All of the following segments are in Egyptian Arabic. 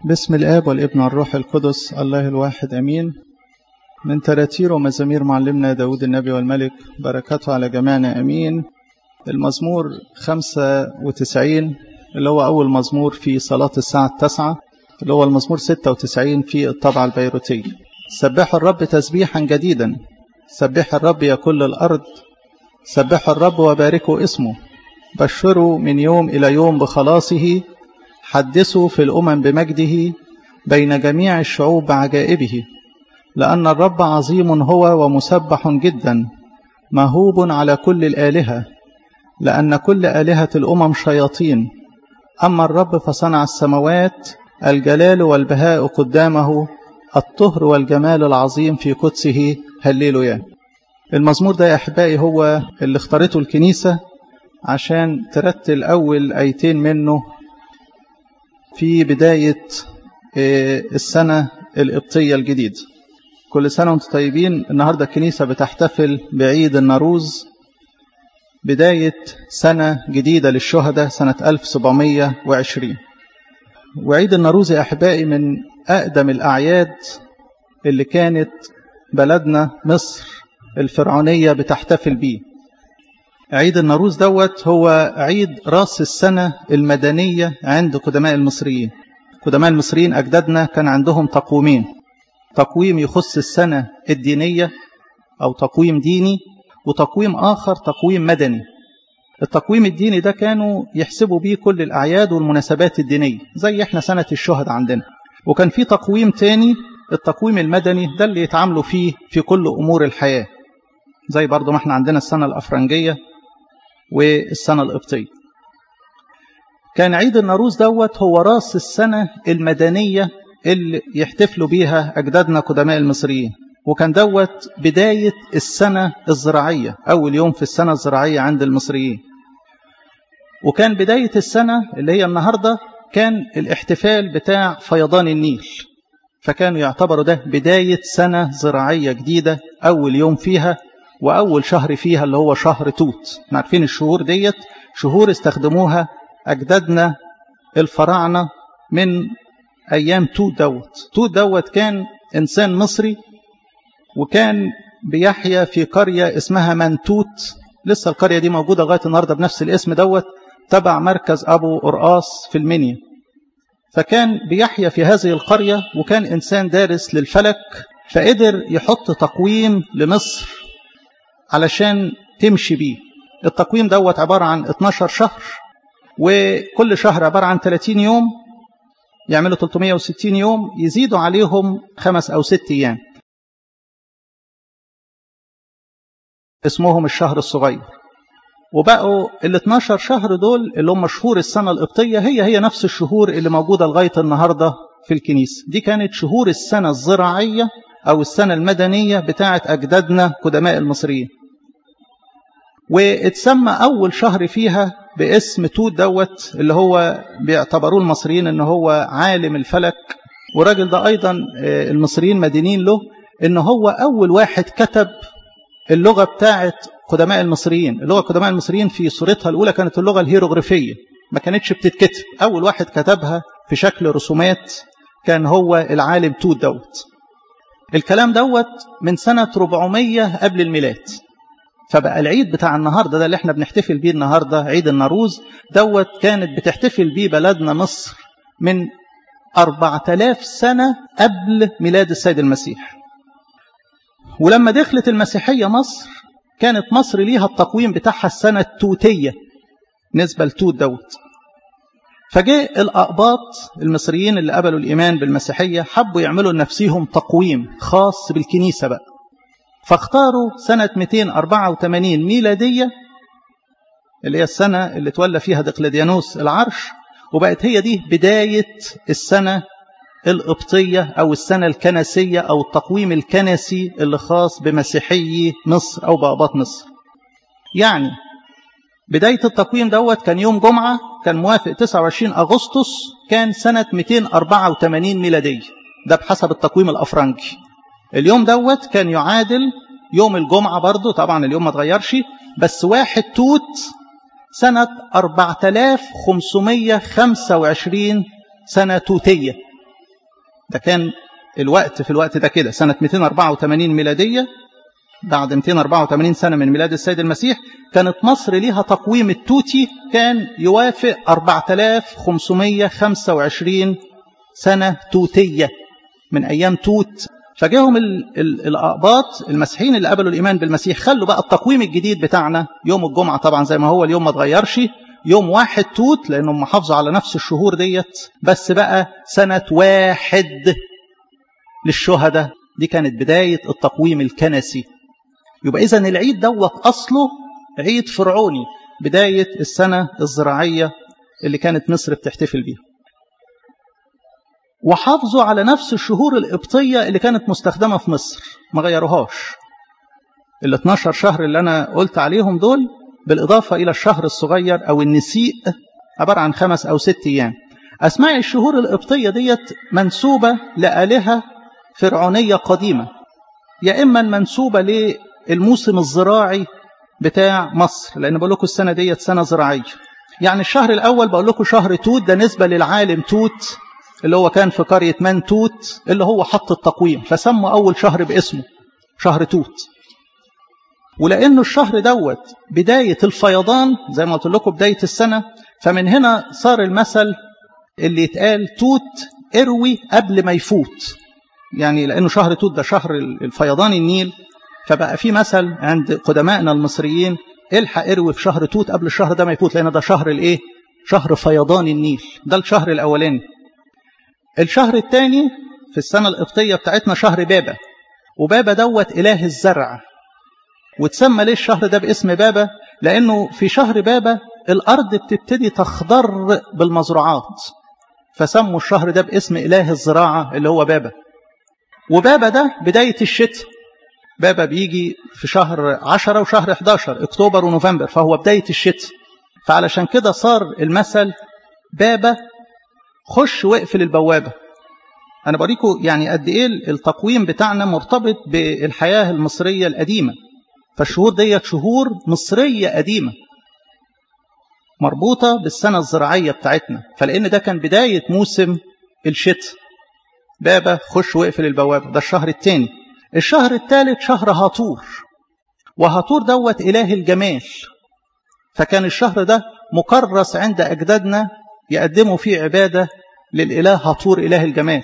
بسم الآب والابن والروح القدس الله الواحد أمين من تراتير ومزامير معلمنا داود النبي والملك بركاته على جميعنا أمين المزمور 95 اللي هو أول مزمور في صلاة الساعة التاسعة اللي هو المزمور 96 في الطبعة البيروتية سبحوا الرب تسبيحا جديدا سبح الرب يا كل الأرض سبحوا الرب وباركوا اسمه بشروا من يوم إلى يوم بخلاصه حدثوا في الأمم بمجده بين جميع الشعوب بعجائبه لأن الرب عظيم هو ومسبح جدا مهوب على كل الآلهة لأن كل آلهة الأمم شياطين أما الرب فصنع السماوات الجلال والبهاء قدامه الطهر والجمال العظيم في قدسه هللويا المزمور ده يا أحبائي هو اللي اختارته الكنيسة عشان ترتل أول أيتين منه في بداية السنة القبطية الجديدة كل سنة وانتم طيبين النهاردة الكنيسة بتحتفل بعيد النروز بداية سنة جديدة للشهداء سنة 1720 وعيد النروز يا أحبائي من أقدم الأعياد اللي كانت بلدنا مصر الفرعونية بتحتفل بيه عيد النروز دوت هو عيد راس السنة المدنية عند قدماء المصريين قدماء المصريين أجدادنا كان عندهم تقويمين تقويم يخص السنة الدينية أو تقويم ديني وتقويم آخر تقويم مدني التقويم الديني ده كانوا يحسبوا بيه كل الأعياد والمناسبات الدينية زي احنا سنة الشهد عندنا وكان في تقويم تاني التقويم المدني ده اللي يتعاملوا فيه في كل أمور الحياة زي برضو ما احنا عندنا السنة الأفرنجية والسنة القبطية كان عيد النروز دوت هو راس السنة المدنية اللي يحتفلوا بيها أجدادنا قدماء المصريين وكان دوت بداية السنة الزراعية أول يوم في السنة الزراعية عند المصريين وكان بداية السنة اللي هي النهاردة كان الاحتفال بتاع فيضان النيل فكانوا يعتبروا ده بداية سنة زراعية جديدة أول يوم فيها وأول شهر فيها اللي هو شهر توت عارفين الشهور ديت شهور استخدموها أجدادنا الفراعنة من أيام توت دوت توت دوت كان إنسان مصري وكان بيحيا في قرية اسمها منتوت لسه القرية دي موجودة لغاية النهاردة بنفس الاسم دوت تبع مركز أبو قرقاص في المنيا فكان بيحيا في هذه القرية وكان إنسان دارس للفلك فقدر يحط تقويم لمصر علشان تمشي بيه التقويم دوت عبارة عن 12 شهر وكل شهر عبارة عن 30 يوم يعملوا 360 يوم يزيدوا عليهم خمس أو ست أيام اسمهم الشهر الصغير وبقوا ال 12 شهر دول اللي هم شهور السنة القبطية هي هي نفس الشهور اللي موجودة لغاية النهاردة في الكنيسة دي كانت شهور السنة الزراعية أو السنة المدنية بتاعة أجدادنا قدماء المصريين واتسمى أول شهر فيها باسم توت دوت اللي هو بيعتبروه المصريين ان هو عالم الفلك والراجل ده أيضا المصريين مدينين له ان هو أول واحد كتب اللغة بتاعة قدماء المصريين اللغة قدماء المصريين في صورتها الأولى كانت اللغة الهيروغريفية ما كانتش بتتكتب أول واحد كتبها في شكل رسومات كان هو العالم توت دوت الكلام دوت من سنة 400 قبل الميلاد فبقى العيد بتاع النهاردة ده اللي احنا بنحتفل بيه النهاردة عيد النروز دوت كانت بتحتفل بيه بلدنا مصر من 4000 سنة قبل ميلاد السيد المسيح ولما دخلت المسيحية مصر كانت مصر ليها التقويم بتاعها السنة التوتية نسبة لتوت دوت فجاء الأقباط المصريين اللي قبلوا الإيمان بالمسيحية حبوا يعملوا لنفسهم تقويم خاص بالكنيسة بقى فاختاروا سنة 284 ميلادية اللي هي السنة اللي تولى فيها دقلديانوس العرش وبقت هي دي بداية السنة القبطية أو السنة الكنسية أو التقويم الكنسي اللي خاص بمسيحي مصر أو بأباط مصر يعني بداية التقويم دوت كان يوم جمعة كان موافق 29 أغسطس كان سنة 284 ميلادية ده بحسب التقويم الأفرنجي اليوم دوت كان يعادل يوم الجمعة برضو طبعا اليوم ما تغيرش بس واحد توت سنة 4525 سنة توتية ده كان الوقت في الوقت ده كده سنة 284 ميلادية بعد 284 سنة من ميلاد السيد المسيح كانت مصر ليها تقويم التوتي كان يوافق 4525 سنة توتية من أيام توت فجاهم الأقباط المسيحيين اللي قبلوا الإيمان بالمسيح خلوا بقى التقويم الجديد بتاعنا يوم الجمعة طبعا زي ما هو اليوم ما اتغيرش يوم واحد توت لأنهم محافظوا على نفس الشهور ديت بس بقى سنة واحد للشهداء دي كانت بداية التقويم الكنسي يبقى إذا العيد دوت أصله عيد فرعوني بداية السنة الزراعية اللي كانت مصر بتحتفل بيها وحافظوا على نفس الشهور القبطية اللي كانت مستخدمة في مصر ما غيروهاش ال 12 شهر اللي أنا قلت عليهم دول بالإضافة إلى الشهر الصغير أو النسيء عبارة عن خمس أو ست أيام أسماء الشهور القبطية ديت منسوبة لآلهة فرعونية قديمة يا إما منسوبة للموسم الزراعي بتاع مصر لأن بقول لكم السنة ديت سنة زراعية يعني الشهر الأول بقول لكم شهر توت ده نسبة للعالم توت اللي هو كان في قرية من توت اللي هو حط التقويم فسموا أول شهر باسمه شهر توت ولأنه الشهر دوت بداية الفيضان زي ما قلت لكم بداية السنة فمن هنا صار المثل اللي يتقال توت اروي قبل ما يفوت يعني لأنه شهر توت ده شهر الفيضان النيل فبقى في مثل عند قدمائنا المصريين الحق اروي في شهر توت قبل الشهر ده ما يفوت لأن ده شهر الايه شهر فيضان النيل ده الشهر الأولاني الشهر الثاني في السنة القبطية بتاعتنا شهر بابا وبابا دوت إله الزرع وتسمى ليه الشهر ده باسم بابا لأنه في شهر بابا الأرض بتبتدي تخضر بالمزروعات فسموا الشهر ده باسم إله الزراعة اللي هو بابا وبابا ده بداية الشتاء بابا بيجي في شهر 10 وشهر 11 اكتوبر ونوفمبر فهو بداية الشتاء فعلشان كده صار المثل بابا خش واقفل البوابة أنا بوريكم يعني قد إيه التقويم بتاعنا مرتبط بالحياة المصرية القديمة فالشهور ديت شهور مصرية قديمة مربوطة بالسنة الزراعية بتاعتنا فلأن ده كان بداية موسم الشتاء بابا خش واقفل البوابة ده الشهر الثاني الشهر الثالث شهر هاطور وهاطور دوت إله الجمال فكان الشهر ده مكرس عند أجدادنا يقدموا فيه عبادة للإله هاطور إله الجمال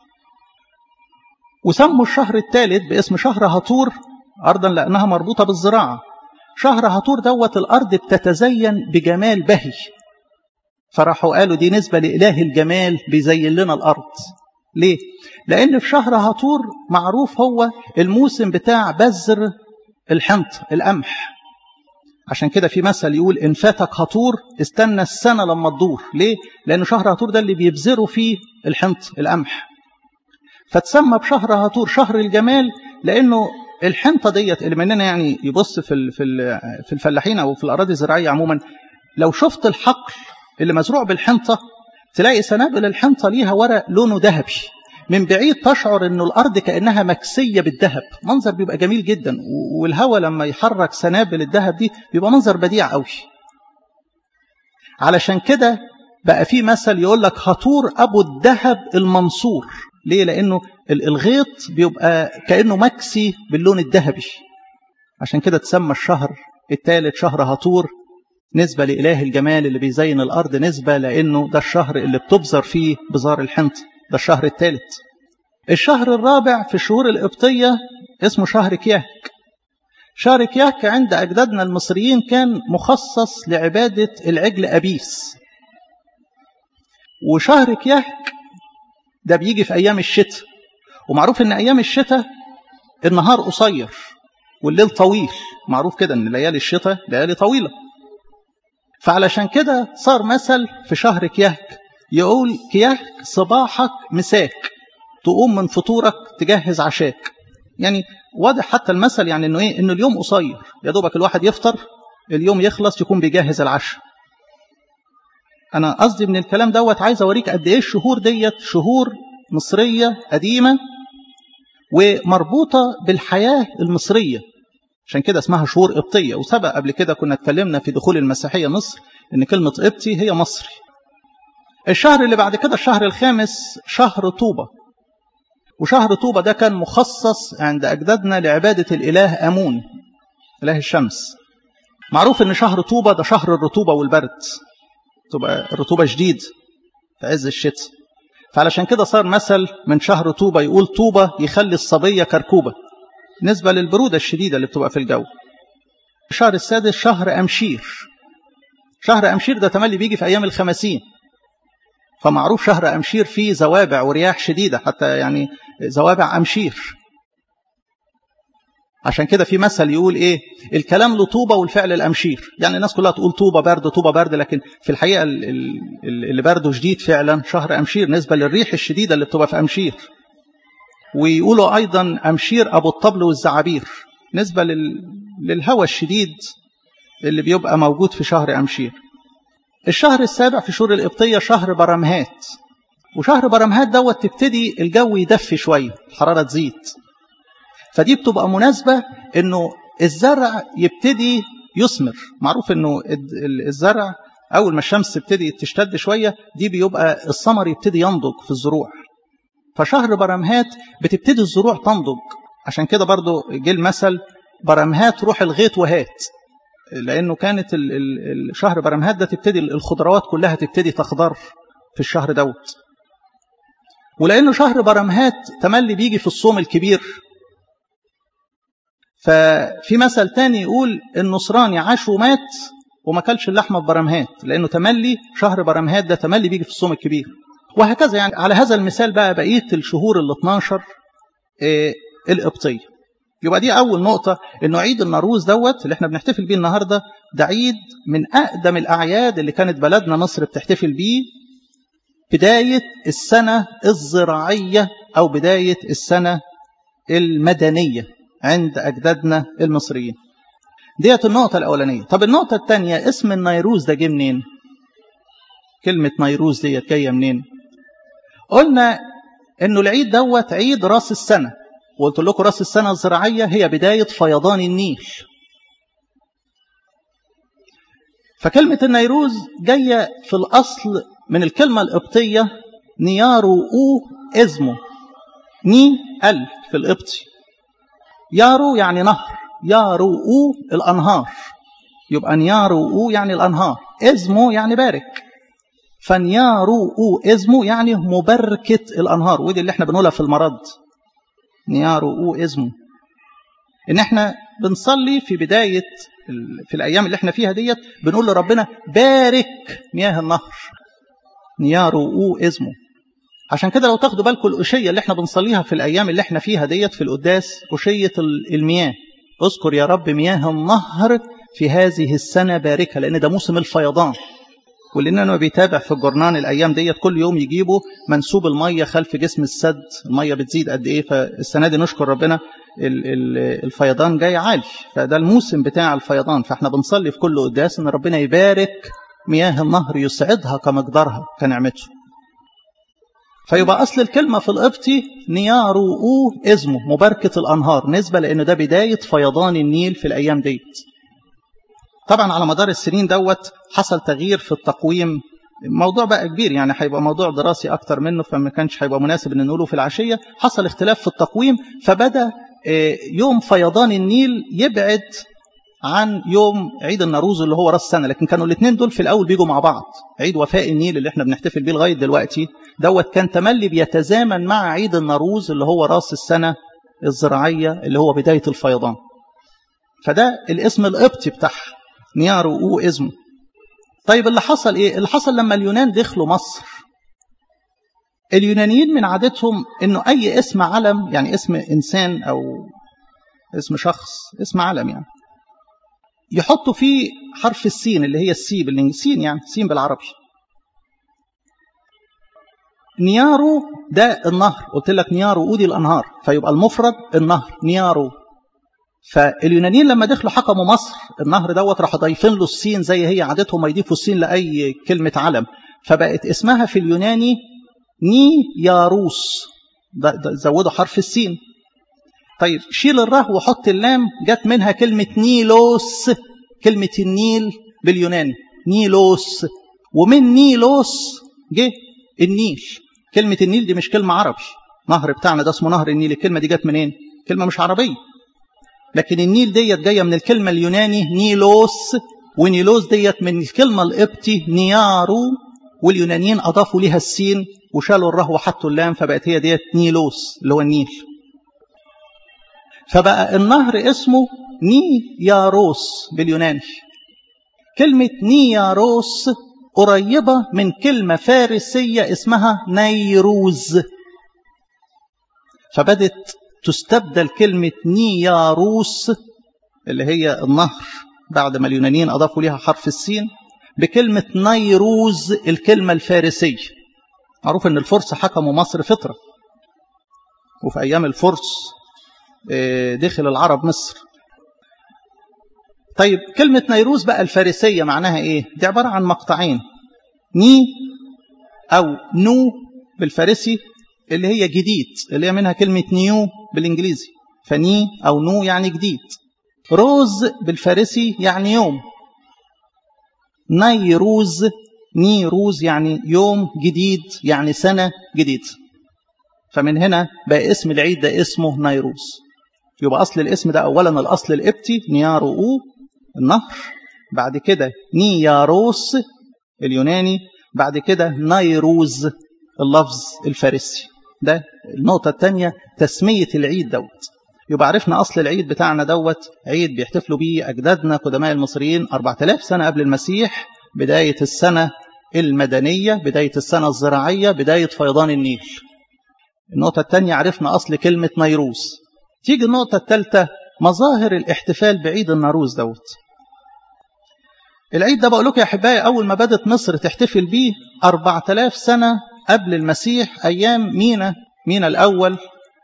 وسموا الشهر الثالث باسم شهر هاطور أرضا لأنها مربوطة بالزراعة شهر هاطور دوت الأرض بتتزين بجمال بهي فراحوا قالوا دي نسبة لإله الجمال بيزين لنا الأرض ليه؟ لأن في شهر هاطور معروف هو الموسم بتاع بذر الحنط القمح عشان كده في مثل يقول إن فاتك هاطور استنى السنة لما تدور ليه؟ لأن شهر هاطور ده اللي بيبذروا فيه الحنط القمح فتسمى بشهر هاطور شهر الجمال لأنه الحنطة ديت اللي مننا يعني يبص في في الفلاحين أو في الأراضي الزراعية عموما لو شفت الحقل اللي مزروع بالحنطة تلاقي سنابل الحنطة ليها ورق لونه ذهبي من بعيد تشعر انه الارض كانها مكسيه بالذهب منظر بيبقى جميل جدا والهواء لما يحرك سنابل الذهب دي بيبقى منظر بديع قوي علشان كده بقى في مثل يقول لك هطور ابو الذهب المنصور ليه لانه الغيط بيبقى كانه مكسي باللون الذهبي عشان كده تسمى الشهر الثالث شهر هطور نسبة لإله الجمال اللي بيزين الأرض نسبة لأنه ده الشهر اللي بتبذر فيه بزار الحنط ده الشهر الثالث الشهر الرابع في الشهور القبطية اسمه شهر كياك شهر كياك عند أجدادنا المصريين كان مخصص لعبادة العجل أبيس وشهر كياك ده بيجي في أيام الشتاء ومعروف أن أيام الشتاء النهار قصير والليل طويل معروف كده أن ليالي الشتاء ليالي طويلة فعلشان كده صار مثل في شهر كياك يقول كياك صباحك مساك تقوم من فطورك تجهز عشاك يعني واضح حتى المثل يعني انه ايه انه اليوم قصير يا دوبك الواحد يفطر اليوم يخلص يكون بيجهز العشاء انا قصدي من الكلام دوت عايز اوريك قد ايه الشهور ديت شهور مصريه قديمه ومربوطه بالحياه المصريه عشان كده اسمها شهور قبطيه وسبق قبل كده كنا اتكلمنا في دخول المسيحيه مصر ان كلمه قبطي هي مصري الشهر اللي بعد كده الشهر الخامس شهر طوبة وشهر طوبة ده كان مخصص عند أجدادنا لعبادة الإله أمون إله الشمس معروف إن شهر طوبة ده شهر الرطوبة والبرد تبقى الرطوبة شديد في عز الشتاء فعلشان كده صار مثل من شهر طوبة يقول طوبة يخلي الصبية كركوبة نسبة للبرودة الشديدة اللي بتبقى في الجو الشهر السادس شهر أمشير شهر أمشير ده تملي بيجي في أيام الخمسين فمعروف شهر أمشير فيه زوابع ورياح شديدة حتى يعني زوابع أمشير عشان كده في مثل يقول ايه الكلام له طوبه والفعل الامشير يعني الناس كلها تقول طوبه برد طوبه برد لكن في الحقيقه اللي برده شديد فعلا شهر امشير نسبه للريح الشديده اللي بتبقى في امشير ويقولوا ايضا امشير ابو الطبل والزعابير نسبه للهواء الشديد اللي بيبقى موجود في شهر امشير الشهر السابع في شهور القبطيه شهر برمهات وشهر برمهات دوت تبتدي الجو يدفي شويه الحراره تزيد فدي بتبقى مناسبة انه الزرع يبتدي يثمر معروف انه الزرع اول ما الشمس تبتدي تشتد شوية دي بيبقى الثمر يبتدي ينضج في الزروع فشهر برمهات بتبتدي الزروع تنضج عشان كده برضو جه المثل برمهات روح الغيط وهات لانه كانت الشهر برمهات ده تبتدي الخضروات كلها تبتدي تخضر في الشهر دوت ولانه شهر برمهات تملي بيجي في الصوم الكبير ففي مثل تاني يقول النصراني عاش ومات وما كلش اللحمة ببرمهات لأنه تملي شهر برمهات ده تملي بيجي في الصوم الكبير وهكذا يعني على هذا المثال بقى بقية الشهور ال 12 إيه القبطية يبقى دي أول نقطة إنه عيد النوروز دوت اللي احنا بنحتفل بيه النهاردة ده عيد من أقدم الأعياد اللي كانت بلدنا مصر بتحتفل بيه بداية السنة الزراعية أو بداية السنة المدنية عند أجدادنا المصريين ديت النقطة الأولانية طب النقطة الثانية اسم النيروز ده جه منين كلمة نيروز ديت جاية منين قلنا انه العيد دوت عيد راس السنة وقلت لكم راس السنة الزراعية هي بداية فيضان النيل فكلمة النيروز جاية في الأصل من الكلمة القبطية نيارو أو إزمو ني ألف في القبطي يارو يعني نهر يارو أو الأنهار يبقى نيارو أو يعني الأنهار إزمو يعني بارك فنيارو أو إزمو يعني مبركة الأنهار ودي اللي احنا بنقولها في المرض نيارو أو إزمو إن احنا بنصلي في بداية في الأيام اللي احنا فيها ديت بنقول لربنا بارك مياه النهر نيارو أو إزمو عشان كده لو تاخدوا بالكم الأشية اللي احنا بنصليها في الأيام اللي احنا فيها ديت في القداس أشية المياه اذكر يا رب مياه النهر في هذه السنة باركة لأن ده موسم الفيضان ولأننا بيتابع في الجرنان الأيام ديت كل يوم يجيبوا منسوب المية خلف جسم السد المية بتزيد قد إيه فالسنة دي نشكر ربنا الفيضان جاي عالي فده الموسم بتاع الفيضان فاحنا بنصلي في كل قداس ان ربنا يبارك مياه النهر يسعدها كمقدارها كنعمته فيبقى أصل الكلمة في القبطي نيارو أو اسمه مباركة الأنهار نسبة لأنه ده بداية فيضان النيل في الأيام ديت طبعا على مدار السنين دوت حصل تغيير في التقويم موضوع بقى كبير يعني هيبقى موضوع دراسي أكتر منه فما كانش هيبقى مناسب أن نقوله في العشية حصل اختلاف في التقويم فبدأ يوم فيضان النيل يبعد عن يوم عيد النوروز اللي هو راس السنه لكن كانوا الاثنين دول في الاول بيجوا مع بعض عيد وفاء النيل اللي احنا بنحتفل بيه لغايه دلوقتي دوت كان تملي بيتزامن مع عيد النوروز اللي هو راس السنه الزراعيه اللي هو بدايه الفيضان فده الاسم القبطي بتاعها نيارو او اسمه طيب اللي حصل ايه اللي حصل لما اليونان دخلوا مصر اليونانيين من عادتهم انه اي اسم علم يعني اسم انسان او اسم شخص اسم علم يعني يحطوا فيه حرف السين اللي هي السي بالسين يعني سين بالعربي نيارو ده النهر قلت لك نيارو اودي الانهار فيبقى المفرد النهر نيارو فاليونانيين لما دخلوا حكموا مصر النهر دوت راحوا ضايفين له السين زي هي عادتهم ما يضيفوا السين لاي كلمه علم فبقت اسمها في اليوناني ني ياروس زودوا حرف السين طيب شيل الره وحط اللام جت منها كلمة نيلوس كلمة النيل باليوناني نيلوس ومن نيلوس جه النيل كلمة النيل دي مش كلمة عربي نهر بتاعنا ده اسمه نهر النيل الكلمة دي جت منين كلمة مش عربية لكن النيل ديت جاية من الكلمة اليوناني نيلوس ونيلوس ديت من الكلمة القبطي نيارو واليونانيين أضافوا ليها السين وشالوا الره وحطوا اللام فبقت هي ديت نيلوس اللي هو النيل فبقى النهر اسمه نياروس باليوناني كلمة نياروس قريبة من كلمة فارسية اسمها نيروز فبدت تستبدل كلمة نياروس اللي هي النهر بعد ما اليونانيين أضافوا لها حرف السين بكلمة نيروز الكلمة الفارسية معروف أن الفرس حكموا مصر فترة وفي أيام الفرس دخل العرب مصر طيب كلمة نيروز بقى الفارسية معناها إيه؟ دي عبارة عن مقطعين ني أو نو بالفارسي اللي هي جديد اللي هي منها كلمة نيو بالإنجليزي فني أو نو يعني جديد روز بالفارسي يعني يوم نيروز نيروز يعني يوم جديد يعني سنة جديد فمن هنا بقى اسم العيد ده اسمه نيروز يبقى أصل الاسم ده أولا الأصل الإبتي نيارو النهر بعد كده نياروس اليوناني بعد كده نيروز اللفظ الفارسي ده النقطة الثانية تسمية العيد دوت يبقى عرفنا أصل العيد بتاعنا دوت عيد بيحتفلوا بيه أجدادنا قدماء المصريين 4000 سنة قبل المسيح بداية السنة المدنية بداية السنة الزراعية بداية فيضان النيل النقطة الثانية عرفنا أصل كلمة نيروز تيجي النقطة الثالثة مظاهر الاحتفال بعيد الناروز دوت العيد ده بقول لكم يا أحبائي أول ما بدت مصر تحتفل بيه 4000 سنة قبل المسيح أيام مينا مينا الأول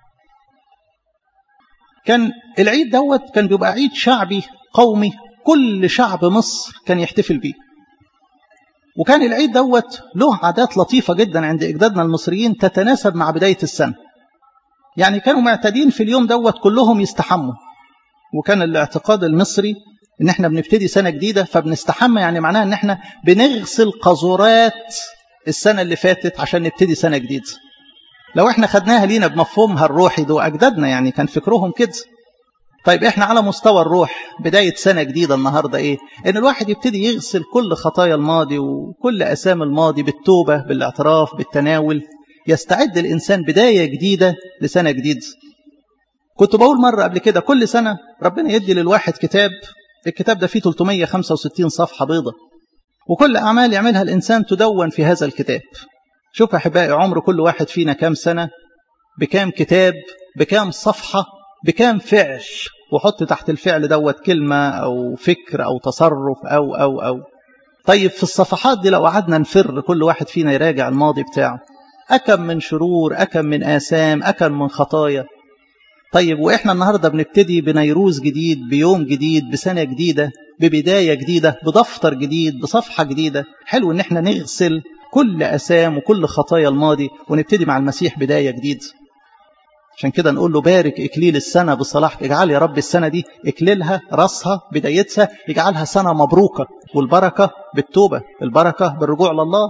كان العيد دوت كان بيبقى عيد شعبي قومي كل شعب مصر كان يحتفل بيه وكان العيد دوت له عادات لطيفة جدا عند إجدادنا المصريين تتناسب مع بداية السنة يعني كانوا معتادين في اليوم دوت كلهم يستحموا وكان الاعتقاد المصري ان احنا بنبتدي سنة جديدة فبنستحمى يعني معناها ان احنا بنغسل قذورات السنة اللي فاتت عشان نبتدي سنة جديدة لو احنا خدناها لينا بمفهومها الروحي ده أجدادنا يعني كان فكرهم كده طيب احنا على مستوى الروح بداية سنة جديدة النهاردة ايه ان الواحد يبتدي يغسل كل خطايا الماضي وكل أسام الماضي بالتوبة بالاعتراف بالتناول يستعد الإنسان بداية جديدة لسنة جديدة كنت بقول مرة قبل كده كل سنة ربنا يدي للواحد كتاب الكتاب ده فيه 365 صفحة بيضة وكل أعمال يعملها الإنسان تدون في هذا الكتاب شوف يا أحبائي عمر كل واحد فينا كام سنة بكام كتاب بكام صفحة بكام فعل وحط تحت الفعل دوت كلمة أو فكر أو تصرف أو أو أو طيب في الصفحات دي لو قعدنا نفر كل واحد فينا يراجع الماضي بتاعه أكم من شرور أكم من آثام أكم من خطايا طيب وإحنا النهاردة بنبتدي بنيروز جديد بيوم جديد بسنة جديدة ببداية جديدة بدفتر جديد بصفحة جديدة حلو إن إحنا نغسل كل أسام وكل خطايا الماضي ونبتدي مع المسيح بداية جديدة عشان كده نقول له بارك إكليل السنة بصلاحك اجعل يا رب السنة دي إكليلها رأسها بدايتها اجعلها سنة مبروكة والبركة بالتوبة البركة بالرجوع لله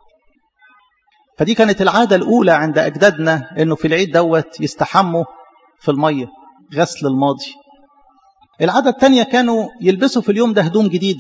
فدي كانت العادة الأولى عند أجدادنا أنه في العيد دوت يستحموا في المية غسل الماضي العادة الثانية كانوا يلبسوا في اليوم ده هدوم جديد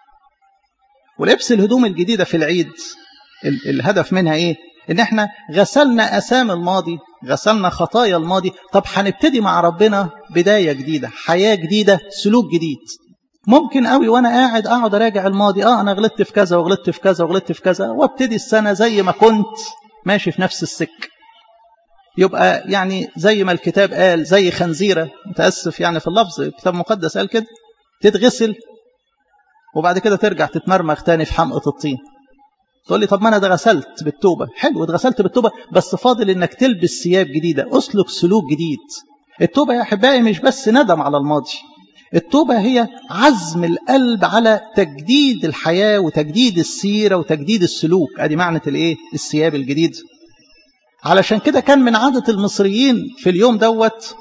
ولبس الهدوم الجديدة في العيد الهدف منها إيه؟ إن إحنا غسلنا أسام الماضي غسلنا خطايا الماضي طب هنبتدي مع ربنا بداية جديدة حياة جديدة سلوك جديد ممكن قوي وانا قاعد اقعد اراجع الماضي اه انا غلطت في كذا وغلطت في كذا وغلطت في كذا وابتدي السنه زي ما كنت ماشي في نفس السك يبقى يعني زي ما الكتاب قال زي خنزيره متاسف يعني في اللفظ الكتاب المقدس قال كده تتغسل وبعد كده ترجع تتمرمغ تاني في حمقى الطين تقول لي طب ما انا ده غسلت بالتوبه حلو اتغسلت بالتوبه بس فاضل انك تلبس ثياب جديده اسلك سلوك جديد التوبه يا احبائي مش بس ندم على الماضي التوبة هي عزم القلب على تجديد الحياة وتجديد السيرة وتجديد السلوك ادي معنى الايه الثياب الجديد علشان كده كان من عادة المصريين في اليوم دوت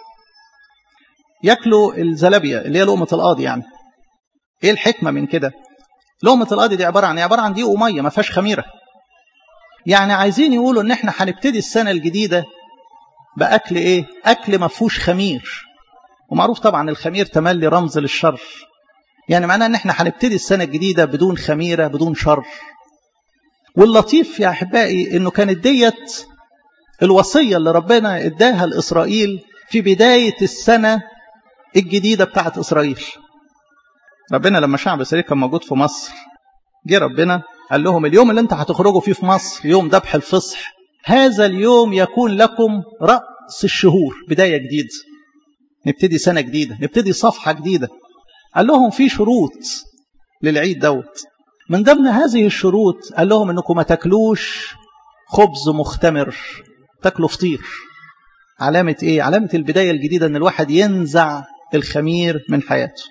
ياكلوا الزلابية اللي هي لقمة القاضي يعني ايه الحكمة من كده لقمة القاضي دي عبارة عن عبارة عن دقيق ومية ما فيهاش خميرة يعني عايزين يقولوا ان احنا هنبتدي السنة الجديدة بأكل إيه؟ أكل ما فيهوش خمير ومعروف طبعا الخمير تملي رمز للشر يعني معناه ان احنا هنبتدي السنة الجديدة بدون خميرة بدون شر واللطيف يا أحبائي انه كانت ديت الوصية اللي ربنا اداها لإسرائيل في بداية السنة الجديدة بتاعت إسرائيل ربنا لما شعب إسرائيل كان موجود في مصر جه ربنا قال لهم اليوم اللي انت هتخرجوا فيه في مصر يوم ذبح الفصح هذا اليوم يكون لكم رأس الشهور بداية جديدة نبتدي سنة جديدة نبتدي صفحة جديدة قال لهم في شروط للعيد دوت من ضمن هذه الشروط قال لهم انكم ما تاكلوش خبز مختمر تاكلوا فطير علامة ايه علامة البداية الجديدة ان الواحد ينزع الخمير من حياته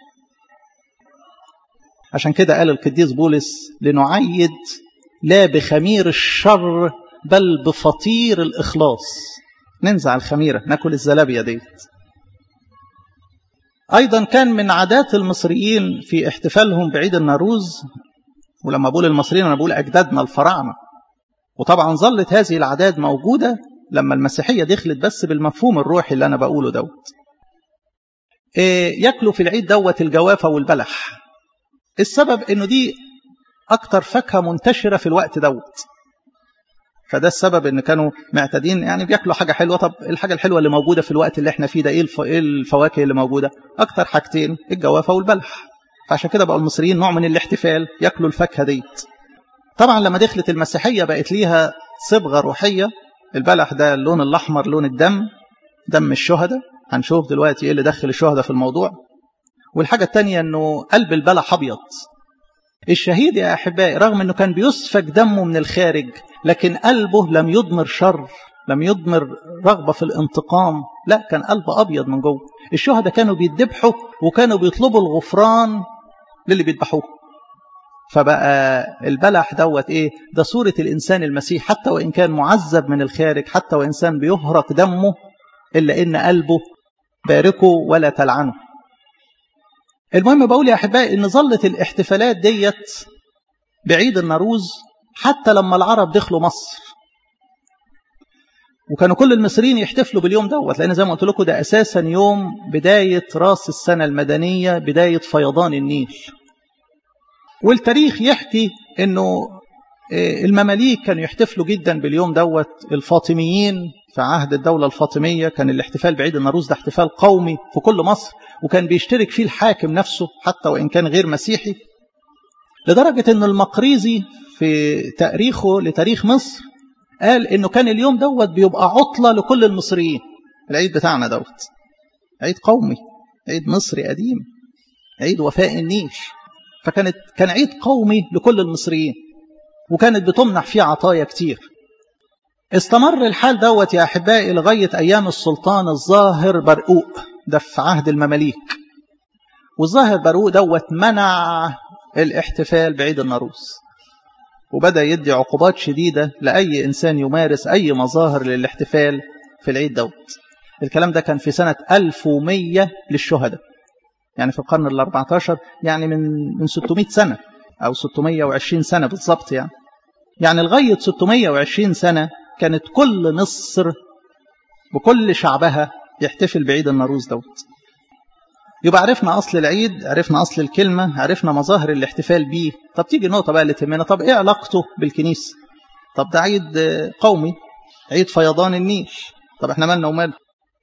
عشان كده قال القديس بولس لنعيد لا بخمير الشر بل بفطير الإخلاص ننزع الخميرة ناكل الزلابية ديت أيضا كان من عادات المصريين في احتفالهم بعيد النوروز ولما بقول المصريين أنا بقول أجدادنا الفراعنة وطبعا ظلت هذه العادات موجودة لما المسيحية دخلت بس بالمفهوم الروحي اللي أنا بقوله دوت إيه ياكلوا في العيد دوت الجوافة والبلح السبب انه دي اكتر فاكهه منتشره في الوقت دوت فده السبب ان كانوا معتادين يعني بياكلوا حاجه حلوه طب الحاجه الحلوه اللي موجوده في الوقت اللي احنا فيه ده ايه الفواكه اللي موجوده اكتر حاجتين الجوافه والبلح فعشان كده بقوا المصريين نوع من الاحتفال ياكلوا الفاكهه ديت طبعا لما دخلت المسيحيه بقت ليها صبغه روحيه البلح ده اللون الاحمر لون الدم دم الشهداء هنشوف دلوقتي ايه اللي دخل الشهداء في الموضوع والحاجة الثانية أنه قلب البلح أبيض الشهيد يا أحبائي رغم أنه كان بيسفك دمه من الخارج لكن قلبه لم يضمر شر لم يضمر رغبة في الانتقام لا كان قلبه أبيض من جوه الشهداء كانوا بيدبحوا وكانوا بيطلبوا الغفران للي بيذبحوه فبقى البلح دوت ايه ده صورة الإنسان المسيح حتى وإن كان معذب من الخارج حتى وإنسان بيهرق دمه إلا إن قلبه باركه ولا تلعنه المهم بقول يا أحبائي إن ظلت الاحتفالات ديت بعيد النوروز حتى لما العرب دخلوا مصر وكانوا كل المصريين يحتفلوا باليوم دوت لأن زي ما قلت لكم ده أساسا يوم بداية راس السنة المدنية بداية فيضان النيل والتاريخ يحكي إنه المماليك كانوا يحتفلوا جدا باليوم دوت الفاطميين في عهد الدولة الفاطمية كان الاحتفال بعيد النوروز ده احتفال قومي في كل مصر وكان بيشترك فيه الحاكم نفسه حتى وإن كان غير مسيحي لدرجة أن المقريزي في تاريخه لتاريخ مصر قال أنه كان اليوم دوت بيبقى عطلة لكل المصريين العيد بتاعنا دوت عيد قومي عيد مصري قديم عيد وفاء النيل فكانت كان عيد قومي لكل المصريين وكانت بتمنح فيه عطايا كتير استمر الحال دوت يا أحبائي لغاية أيام السلطان الظاهر برقوق ده في عهد المماليك والظاهر برقوق دوت منع الاحتفال بعيد النوروز وبدأ يدي عقوبات شديدة لأي إنسان يمارس أي مظاهر للاحتفال في العيد دوت الكلام ده كان في سنة 1100 للشهداء يعني في القرن ال 14 يعني من من 600 سنة أو 620 سنة بالضبط يعني يعني لغاية 620 سنة كانت كل مصر بكل شعبها يحتفل بعيد النوروز دوت يبقى عرفنا أصل العيد عرفنا أصل الكلمة عرفنا مظاهر الاحتفال بيه طب تيجي نقطة بقى اللي تهمنا طب إيه علاقته بالكنيسة طب ده عيد قومي عيد فيضان النيل طب احنا مالنا وماله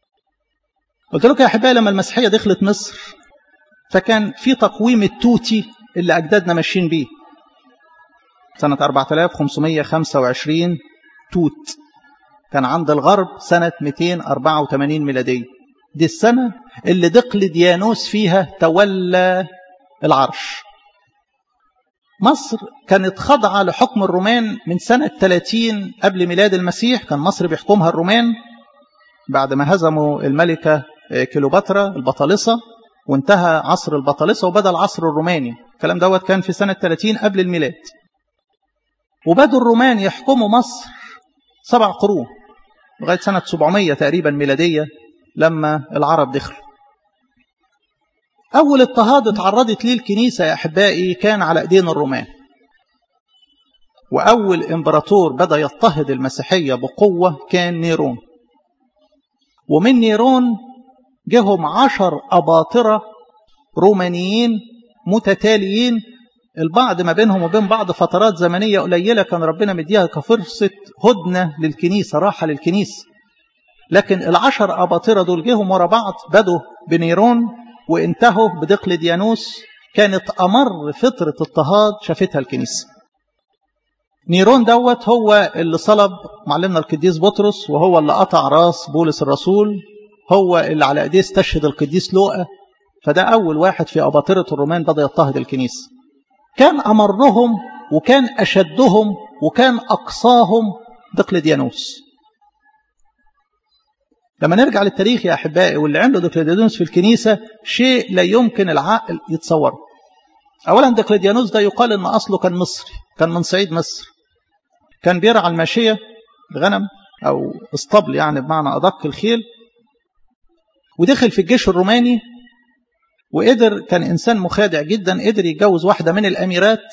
قلت لكم يا أحبائي لما المسيحية دخلت مصر فكان في تقويم التوتي اللي أجدادنا ماشيين بيه سنة 4525 توت كان عند الغرب سنة 284 ميلادية دي السنة اللي دقلديانوس فيها تولى العرش مصر كانت خاضعة لحكم الرومان من سنة 30 قبل ميلاد المسيح كان مصر بيحكمها الرومان بعد ما هزموا الملكة كليوباترا البطالسة وانتهى عصر البطالسة وبدأ العصر الروماني الكلام دوت كان في سنة 30 قبل الميلاد وبدوا الرومان يحكموا مصر سبع قرون لغاية سنة 700 تقريبا ميلادية لما العرب دخلوا أول اضطهاد اتعرضت ليه الكنيسة يا أحبائي كان على أيدين الرومان وأول إمبراطور بدأ يضطهد المسيحية بقوة كان نيرون ومن نيرون جهم عشر أباطرة رومانيين متتاليين البعض ما بينهم وبين بعض فترات زمنية قليلة كان ربنا مديها كفرصة هدنة للكنيسة راحة للكنيسة لكن العشر أباطرة دول جيهم ورا بعض بدوا بنيرون وانتهوا بدقلديانوس كانت أمر فترة اضطهاد شافتها الكنيسة نيرون دوت هو اللي صلب معلمنا القديس بطرس وهو اللي قطع راس بولس الرسول هو اللي على ايديه استشهد القديس لوقا فده أول واحد في أباطرة الرومان بدأ يضطهد الكنيسة كان أمرهم وكان أشدهم وكان أقصاهم دقلديانوس لما نرجع للتاريخ يا أحبائي واللي عنده دقلديانوس في الكنيسة شيء لا يمكن العقل يتصوره أولا دقلديانوس ده يقال أن أصله كان مصري كان من صعيد مصر كان بيرعى الماشية الغنم أو اسطبل يعني بمعنى أدق الخيل ودخل في الجيش الروماني وقدر كان إنسان مخادع جدا قدر يتجوز واحدة من الأميرات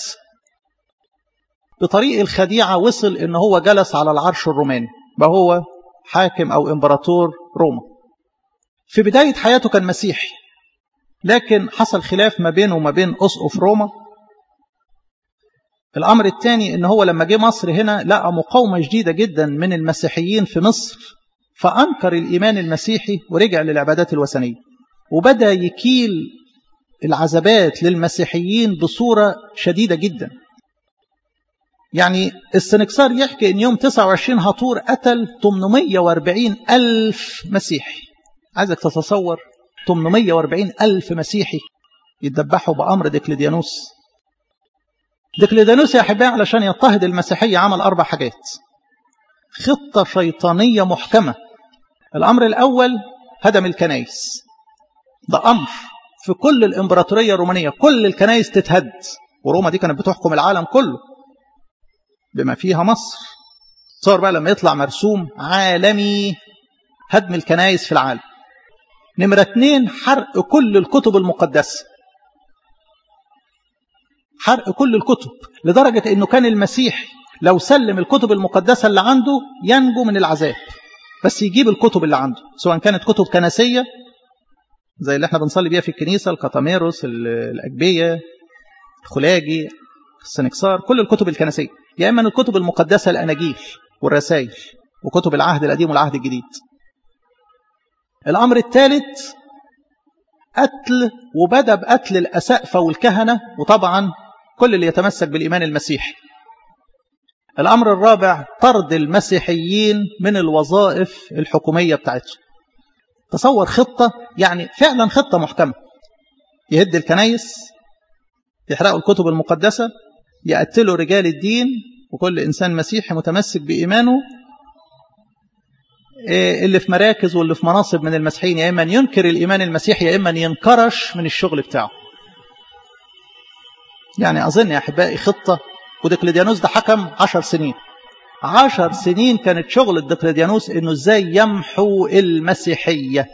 بطريق الخديعة وصل إن هو جلس على العرش الروماني بقى هو حاكم أو إمبراطور روما في بداية حياته كان مسيحي لكن حصل خلاف ما بينه وما بين أسقف روما الأمر الثاني إن هو لما جه مصر هنا لقى مقاومة شديدة جدا من المسيحيين في مصر فأنكر الإيمان المسيحي ورجع للعبادات الوثنية وبدأ يكيل العذابات للمسيحيين بصورة شديدة جدا يعني السنكسار يحكي ان يوم 29 هطور قتل 840 ألف مسيحي عايزك تتصور 840 ألف مسيحي يتذبحوا بأمر ديكليديانوس ديكليديانوس يا أحبائي علشان يضطهد المسيحية عمل أربع حاجات خطة شيطانية محكمة الأمر الأول هدم الكنائس ده أمر في كل الإمبراطورية الرومانية كل الكنائس تتهد وروما دي كانت بتحكم العالم كله بما فيها مصر تصور بقى لما يطلع مرسوم عالمي هدم الكنائس في العالم نمرة اتنين حرق كل الكتب المقدسة حرق كل الكتب لدرجة انه كان المسيح لو سلم الكتب المقدسة اللي عنده ينجو من العذاب بس يجيب الكتب اللي عنده سواء كانت كتب كنسية زي اللي احنا بنصلي بيها في الكنيسة القطاميروس الأجبية الخلاجي السنكسار كل الكتب الكنسية يا إما الكتب المقدسة الأناجيل والرسائل وكتب العهد القديم والعهد الجديد الأمر الثالث قتل وبدأ بقتل الأسقفة والكهنة وطبعا كل اللي يتمسك بالإيمان المسيحي الأمر الرابع طرد المسيحيين من الوظائف الحكومية بتاعتهم تصور خطة يعني فعلا خطة محكمة يهد الكنايس يحرقوا الكتب المقدسة يقتلوا رجال الدين وكل إنسان مسيحي متمسك بإيمانه اللي في مراكز واللي في مناصب من المسيحيين يا إما ينكر الإيمان المسيحي يا إما ينكرش من الشغل بتاعه يعني أظن يا أحبائي خطة وديكليديانوس ده حكم عشر سنين عشر سنين كانت شغل الدقلديانوس انه ازاي يمحو المسيحية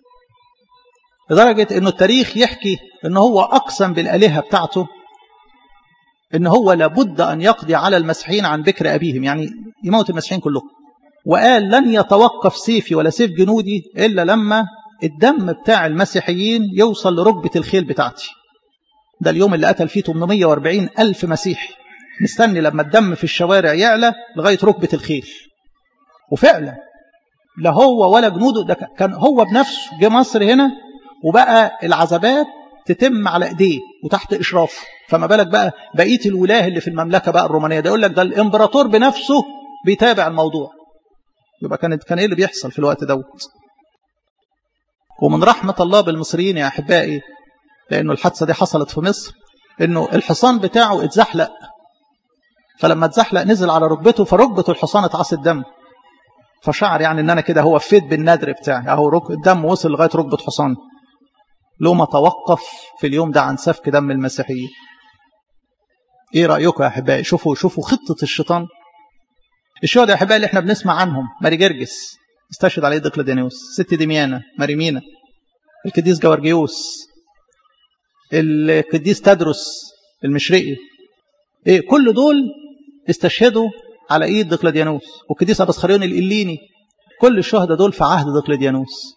لدرجة انه التاريخ يحكي انه هو اقسم بالالهة بتاعته ان هو لابد ان يقضي على المسيحيين عن بكر ابيهم يعني يموت المسيحيين كلهم وقال لن يتوقف سيفي ولا سيف جنودي الا لما الدم بتاع المسيحيين يوصل لركبة الخيل بتاعتي ده اليوم اللي قتل فيه 840 ألف مسيحي مستني لما الدم في الشوارع يعلى لغاية ركبة الخيل وفعلا لا هو ولا جنوده ده كان هو بنفسه جه مصر هنا وبقى العذابات تتم على ايديه وتحت اشرافه فما بالك بقى بقيه الولاه اللي في المملكه بقى الرومانيه ده يقول لك ده الامبراطور بنفسه بيتابع الموضوع يبقى كانت كان ايه اللي بيحصل في الوقت دوت ومن رحمه الله بالمصريين يا احبائي لانه الحادثه دي حصلت في مصر انه الحصان بتاعه اتزحلق فلما اتزحلق نزل على ركبته فركبة الحصان اتعصت دم فشعر يعني ان انا كده هو فيت بالنادر بتاعي اهو رك... الدم وصل لغايه ركبه حصان لو ما توقف في اليوم ده عن سفك دم المسيحيين ايه رايكم يا احبائي شوفوا شوفوا خطه الشيطان الشهداء يا احبائي اللي احنا بنسمع عنهم ماري جرجس استشهد عليه دقلديانوس ست دميانة ماري مينا القديس جورجيوس القديس تدرس المشرقي ايه كل دول استشهدوا على ايد دقلديانوس والقديس ابسخريون الإليني كل الشهداء دول في عهد دقلديانوس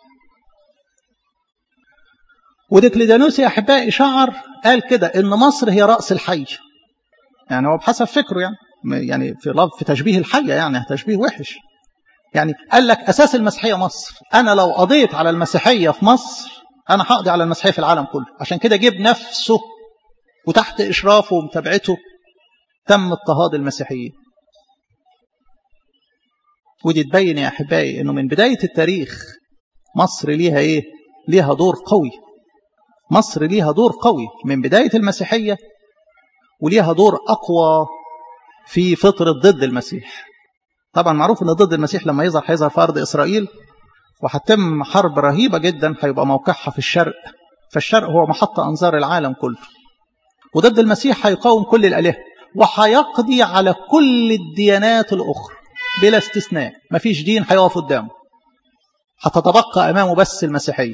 ودقلديانوس يا أحبائي شعر قال كده إن مصر هي رأس الحي يعني هو بحسب فكره يعني يعني في لفظ في تشبيه الحية يعني تشبيه وحش يعني قال لك أساس المسيحية مصر أنا لو قضيت على المسيحية في مصر أنا هقضي على المسيحية في العالم كله عشان كده جيب نفسه وتحت إشرافه ومتابعته تم اضطهاد المسيحيين ودي تبين يا أحبائي أنه من بداية التاريخ مصر ليها إيه؟ ليها دور قوي مصر ليها دور قوي من بداية المسيحية وليها دور أقوى في فترة ضد المسيح طبعا معروف أن ضد المسيح لما يظهر هيظهر في أرض إسرائيل وهتم حرب رهيبة جدا هيبقى موقعها في الشرق فالشرق هو محط أنظار العالم كله وضد المسيح هيقاوم كل الآلهة وهيقضي على كل الديانات الأخرى بلا استثناء مفيش دين هيقف قدامه هتتبقى أمامه بس المسيحية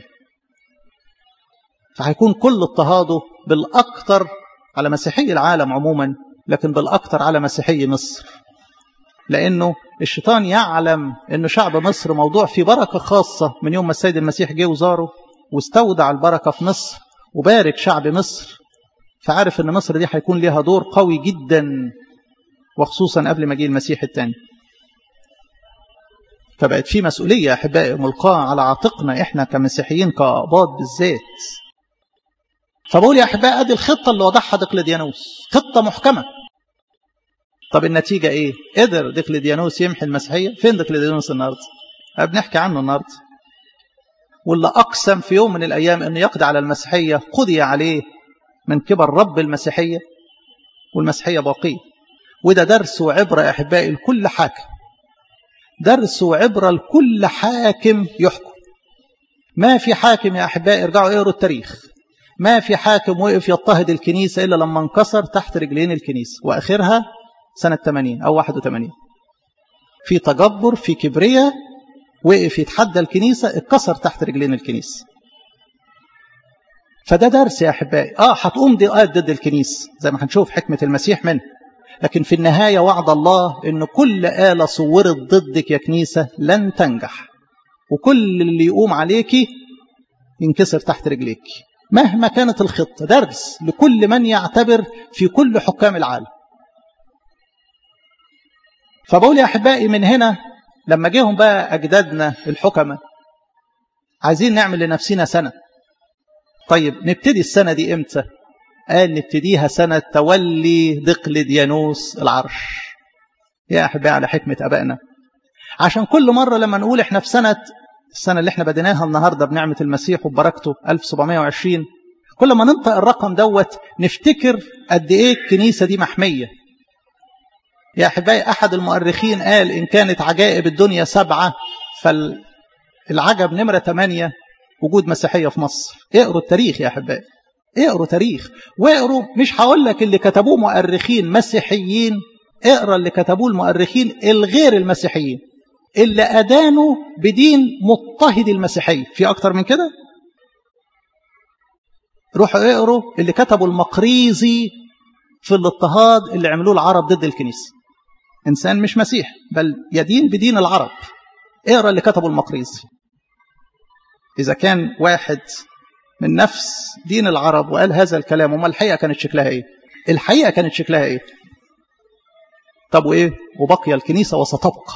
فهيكون كل اضطهاده بالأكثر على مسيحي العالم عموما لكن بالأكثر على مسيحي مصر لأنه الشيطان يعلم أنه شعب مصر موضوع في بركة خاصة من يوم ما السيد المسيح جه وزاره واستودع البركة في مصر وبارك شعب مصر فعارف أن مصر دي هيكون لها دور قوي جدا وخصوصا قبل ما جه المسيح الثاني فبقت في مسؤولية يا أحبائي ملقاة على عاتقنا إحنا كمسيحيين كأقباط بالذات فبقول يا أحبائي أدي الخطة اللي وضعها دقلديانوس خطة محكمة طب النتيجة إيه؟ قدر دقلديانوس يمحي المسيحية فين دقلديانوس النهاردة؟ بنحكي عنه النهاردة واللي أقسم في يوم من الأيام أنه يقضي على المسيحية قضي عليه من كبر رب المسيحية والمسيحية باقية وده درس وعبرة يا أحبائي لكل حاكم درس وعبرة لكل حاكم يحكم ما في حاكم يا أحبائي ارجعوا اقروا التاريخ ما في حاكم وقف يضطهد الكنيسة إلا لما انكسر تحت رجلين الكنيسة وآخرها سنة 80 أو 81 في تجبر في كبرية وقف يتحدى الكنيسة اتكسر تحت رجلين الكنيسة فده درس يا أحبائي آه هتقوم ضيقات ضد الكنيسة زي ما هنشوف حكمة المسيح منه لكن في النهاية وعد الله أن كل آلة صورت ضدك يا كنيسة لن تنجح وكل اللي يقوم عليك ينكسر تحت رجليك مهما كانت الخطة درس لكل من يعتبر في كل حكام العالم فبقول يا أحبائي من هنا لما جيهم بقى أجدادنا الحكمة عايزين نعمل لنفسنا سنة طيب نبتدي السنة دي إمتى قال نبتديها سنة تولي دقلديانوس العرش يا أحبائي على حكمة أبائنا عشان كل مرة لما نقول إحنا في سنة السنة اللي إحنا بديناها النهاردة بنعمة المسيح وبركته 1720 كل ما ننطق الرقم دوت نفتكر قد إيه الكنيسة دي محمية يا أحبائي أحد المؤرخين قال إن كانت عجائب الدنيا سبعة فالعجب نمرة ثمانية وجود مسيحية في مصر اقروا التاريخ يا أحبائي اقروا تاريخ واقروا مش هقول لك اللي كتبوه مؤرخين مسيحيين اقرا اللي كتبوه المؤرخين الغير المسيحيين اللي أدانوا بدين مضطهد المسيحية في أكتر من كده روحوا اقروا اللي كتبوا المقريزي في الاضطهاد اللي عملوه العرب ضد الكنيسة إنسان مش مسيح بل يدين بدين العرب اقرا اللي كتبوا المقريزي إذا كان واحد من نفس دين العرب وقال هذا الكلام وما الحقيقة كانت شكلها إيه الحقيقة كانت شكلها إيه طب وإيه وبقي الكنيسة وستبقى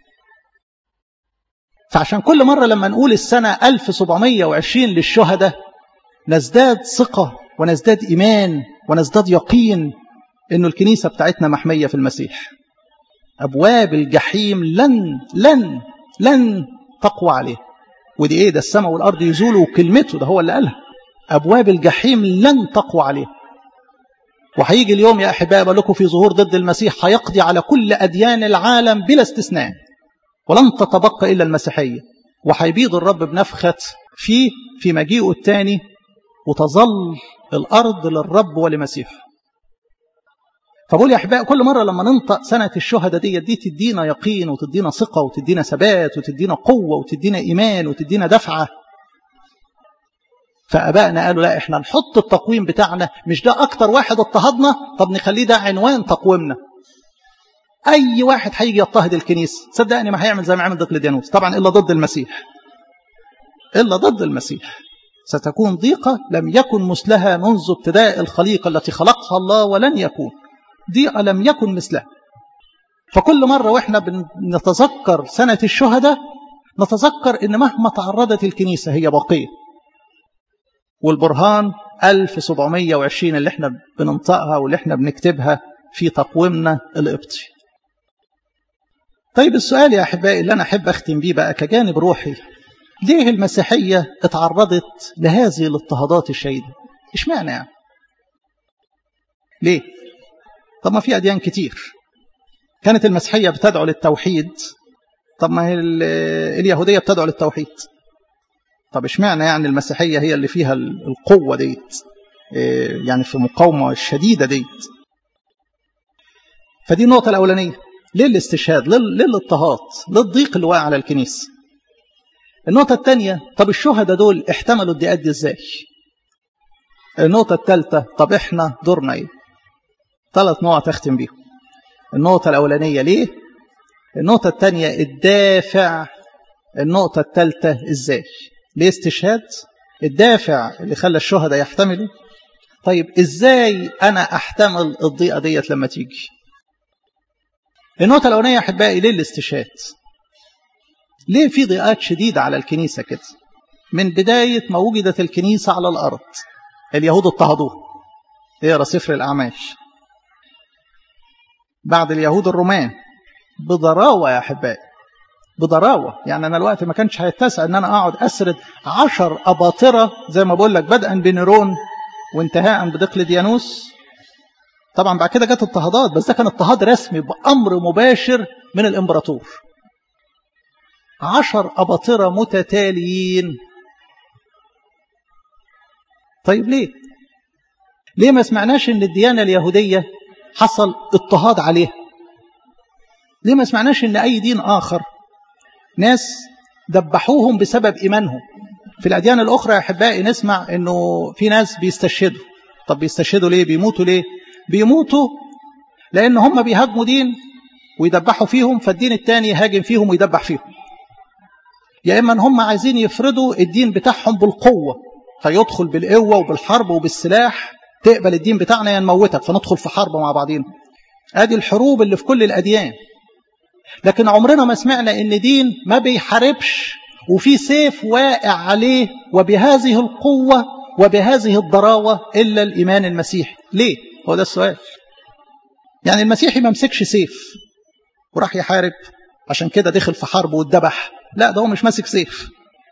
فعشان كل مرة لما نقول السنة 1720 للشهداء نزداد ثقة ونزداد إيمان ونزداد يقين إنه الكنيسة بتاعتنا محمية في المسيح أبواب الجحيم لن لن لن تقوى عليه ودي إيه ده السماء والأرض يزولوا وكلمته ده هو اللي قالها أبواب الجحيم لن تقوى عليه وهيجي اليوم يا أحباب لكم في ظهور ضد المسيح هيقضي على كل أديان العالم بلا استثناء ولن تتبقى إلا المسيحية وهيبيض الرب بنفخة فيه في مجيئه الثاني وتظل الأرض للرب ولمسيحه فبقول يا أحباء كل مرة لما ننطق سنة الشهداء دي دي تدينا يقين وتدينا ثقة وتدينا ثبات وتدينا قوة وتدينا إيمان وتدينا دفعة فأبائنا قالوا لا إحنا نحط التقويم بتاعنا مش ده أكتر واحد اضطهدنا طب نخليه ده عنوان تقويمنا اي واحد هيجي يضطهد الكنيسه صدقني ما هيعمل زي ما عمل دقلديانوس طبعا الا ضد المسيح الا ضد المسيح ستكون ضيقه لم يكن مثلها منذ ابتداء الخليقه التي خلقها الله ولن يكون ضيقه لم يكن مثلها فكل مره واحنا بنتذكر سنه الشهداء نتذكر ان مهما تعرضت الكنيسه هي باقيه والبرهان 1720 اللي احنا بننطقها واللي احنا بنكتبها في تقويمنا القبطي طيب السؤال يا أحبائي اللي أنا أحب أختم بيه بقى كجانب روحي ليه المسيحية اتعرضت لهذه الاضطهادات الشديدة اشمعنى يعني ليه طب ما في أديان كتير كانت المسيحية بتدعو للتوحيد طب ما هي اليهودية بتدعو للتوحيد طب اشمعنى يعني المسيحية هي اللي فيها القوة ديت يعني في مقاومة الشديدة ديت فدي النقطة الأولانية ليه الاستشهاد ليه الاضطهاد ليه الضيق اللي واقع على الكنيسة النقطة الثانية طب الشهداء دول احتملوا الضيقات دي ازاي النقطة الثالثة طب احنا دورنا ايه ثلاث نقط اختم بيهم النقطة الأولانية ليه النقطة الثانية الدافع النقطة الثالثة ازاي ليه استشهاد الدافع اللي خلى الشهداء يحتملوا طيب ازاي انا احتمل الضيقة ديت لما تيجي النقطة الأولانية أحبائي ليه الاستشهاد؟ ليه في ضيقات شديدة على الكنيسة كده؟ من بداية ما وجدت الكنيسة على الأرض اليهود اضطهدوها اقرا سفر الأعمال بعد اليهود الرومان بضراوة يا أحبائي بضراوة يعني أنا الوقت ما كانش هيتسع أن أنا أقعد أسرد عشر أباطرة زي ما بقول لك بدءا بنيرون وانتهاء بدقلديانوس طبعا بعد كده جت اضطهادات بس ده كان اضطهاد رسمي بأمر مباشر من الإمبراطور عشر أباطرة متتاليين طيب ليه ليه ما سمعناش ان الديانة اليهودية حصل اضطهاد عليها ليه ما سمعناش ان اي دين اخر ناس دبحوهم بسبب ايمانهم في الاديان الاخرى يا احبائي نسمع انه في ناس بيستشهدوا طب بيستشهدوا ليه بيموتوا ليه بيموتوا لان هم بيهاجموا دين ويدبحوا فيهم فالدين التاني يهاجم فيهم ويدبح فيهم يا اما ان هم عايزين يفرضوا الدين بتاعهم بالقوه فيدخل بالقوه وبالحرب وبالسلاح تقبل الدين بتاعنا يا نموتك فندخل في حرب مع بعضينا ادي الحروب اللي في كل الاديان لكن عمرنا ما سمعنا ان دين ما بيحاربش وفي سيف واقع عليه وبهذه القوه وبهذه الضراوه الا الايمان المسيحي ليه هو ده السؤال يعني المسيحي ما مسكش سيف وراح يحارب عشان كده دخل في حرب واتذبح لا ده هو مش ماسك سيف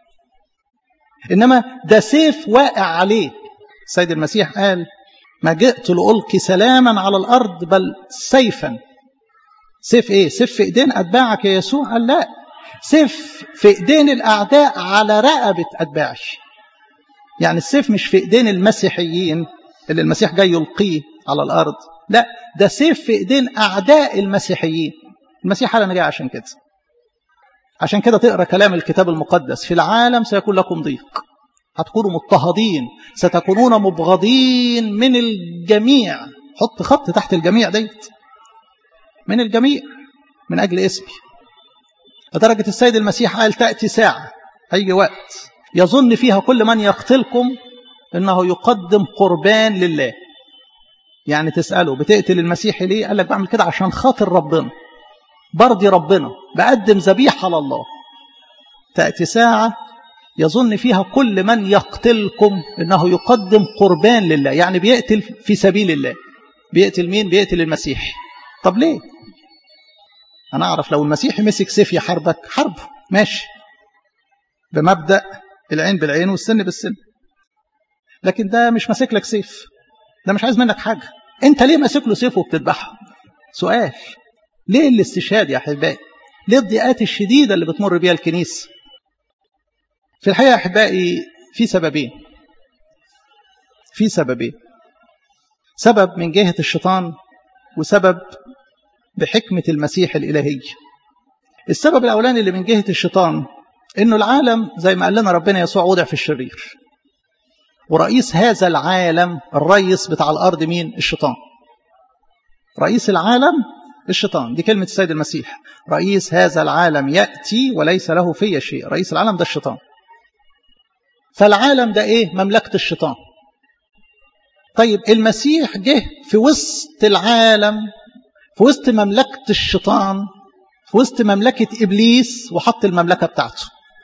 انما ده سيف واقع عليه السيد المسيح قال ما جئت لألقي سلاما على الأرض بل سيفا سيف ايه سيف في ايدين اتباعك يا يسوع قال لا سيف في ايدين الاعداء على رقبه اتباعي يعني السيف مش في ايدين المسيحيين اللي المسيح جاي يلقيه على الارض لا ده سيف في ايدين اعداء المسيحيين المسيح انا جاي عشان كده عشان كده تقرا كلام الكتاب المقدس في العالم سيكون لكم ضيق هتكونوا مضطهدين ستكونون مبغضين من الجميع حط خط تحت الجميع ديت من الجميع من أجل اسمي لدرجة السيد المسيح قال تأتي ساعة هيجي وقت يظن فيها كل من يقتلكم انه يقدم قربان لله يعني تسأله بتقتل المسيح ليه قال لك بعمل كده عشان خاطر ربنا برضي ربنا بقدم ذبيحة لله تأتي ساعة يظن فيها كل من يقتلكم انه يقدم قربان لله يعني بيقتل في سبيل الله بيقتل مين بيقتل المسيح طب ليه انا اعرف لو المسيح مسك سيف يحاربك حربه ماشي بمبدا العين بالعين والسن بالسن لكن ده مش ماسك لك سيف ده مش عايز منك حاجه انت ليه ماسك له سيف وبتذبحه سؤال ليه الاستشهاد يا احبائي ليه الضيقات الشديده اللي بتمر بيها الكنيسه في الحقيقه يا احبائي في سببين في سببين سبب من جهه الشيطان وسبب بحكمة المسيح الإلهي السبب الأولاني اللي من جهة الشيطان إنه العالم زي ما قال لنا ربنا يسوع وضع في الشرير ورئيس هذا العالم الرئيس بتاع الأرض مين الشيطان رئيس العالم الشيطان دي كلمة السيد المسيح رئيس هذا العالم يأتي وليس له في شيء رئيس العالم ده الشيطان فالعالم ده ايه مملكة الشيطان طيب المسيح جه في وسط العالم في وسط مملكة الشيطان في وسط مملكة إبليس وحط المملكة بتاعته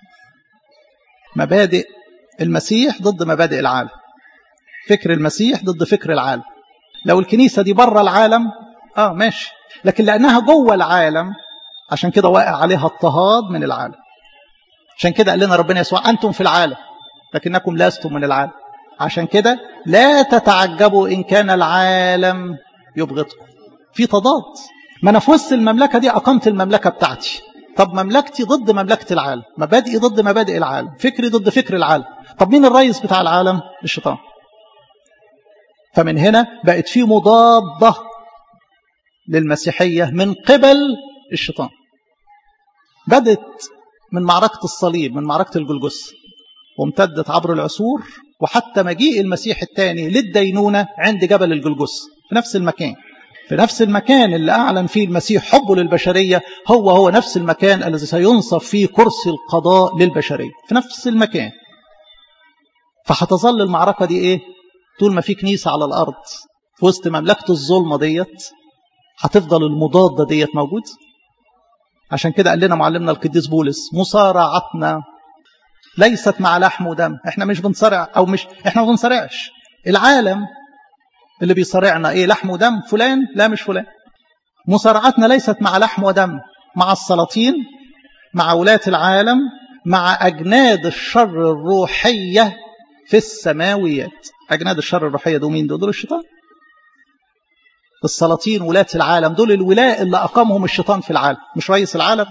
مبادئ المسيح ضد مبادئ العالم فكر المسيح ضد فكر العالم لو الكنيسة دي بره العالم اه ماشي لكن لأنها جوه العالم عشان كده واقع عليها اضطهاد من العالم عشان كده قال لنا ربنا يسوع أنتم في العالم لكنكم لستم من العالم عشان كده لا تتعجبوا إن كان العالم يبغضكم في تضاد ما أنا في وسط المملكة دي أقمت المملكة بتاعتي طب مملكتي ضد مملكة العالم مبادئي ضد مبادئ العالم فكري ضد فكر العالم طب مين الرئيس بتاع العالم الشيطان فمن هنا بقت في مضادة للمسيحية من قبل الشيطان بدت من معركة الصليب من معركة الجلجس وامتدت عبر العصور وحتى مجيء المسيح الثاني للدينونة عند جبل الجلجس في نفس المكان في نفس المكان اللي أعلن فيه المسيح حبه للبشرية هو هو نفس المكان الذي سينصب فيه كرسي القضاء للبشرية في نفس المكان فهتظل المعركة دي إيه طول ما في كنيسة على الأرض في وسط مملكة الظلمة ديت هتفضل المضادة ديت موجود عشان كده قال لنا معلمنا القديس بولس مصارعتنا ليست مع لحم ودم احنا مش بنصارع او مش احنا ما بنصارعش العالم اللي بيصارعنا ايه لحم ودم فلان لا مش فلان مصارعتنا ليست مع لحم ودم مع السلاطين مع ولاة العالم مع أجناد الشر الروحية في السماويات أجناد الشر الروحية دول مين دول, دول الشيطان السلاطين ولاة العالم دول الولاء اللي أقامهم الشيطان في العالم مش رئيس العالم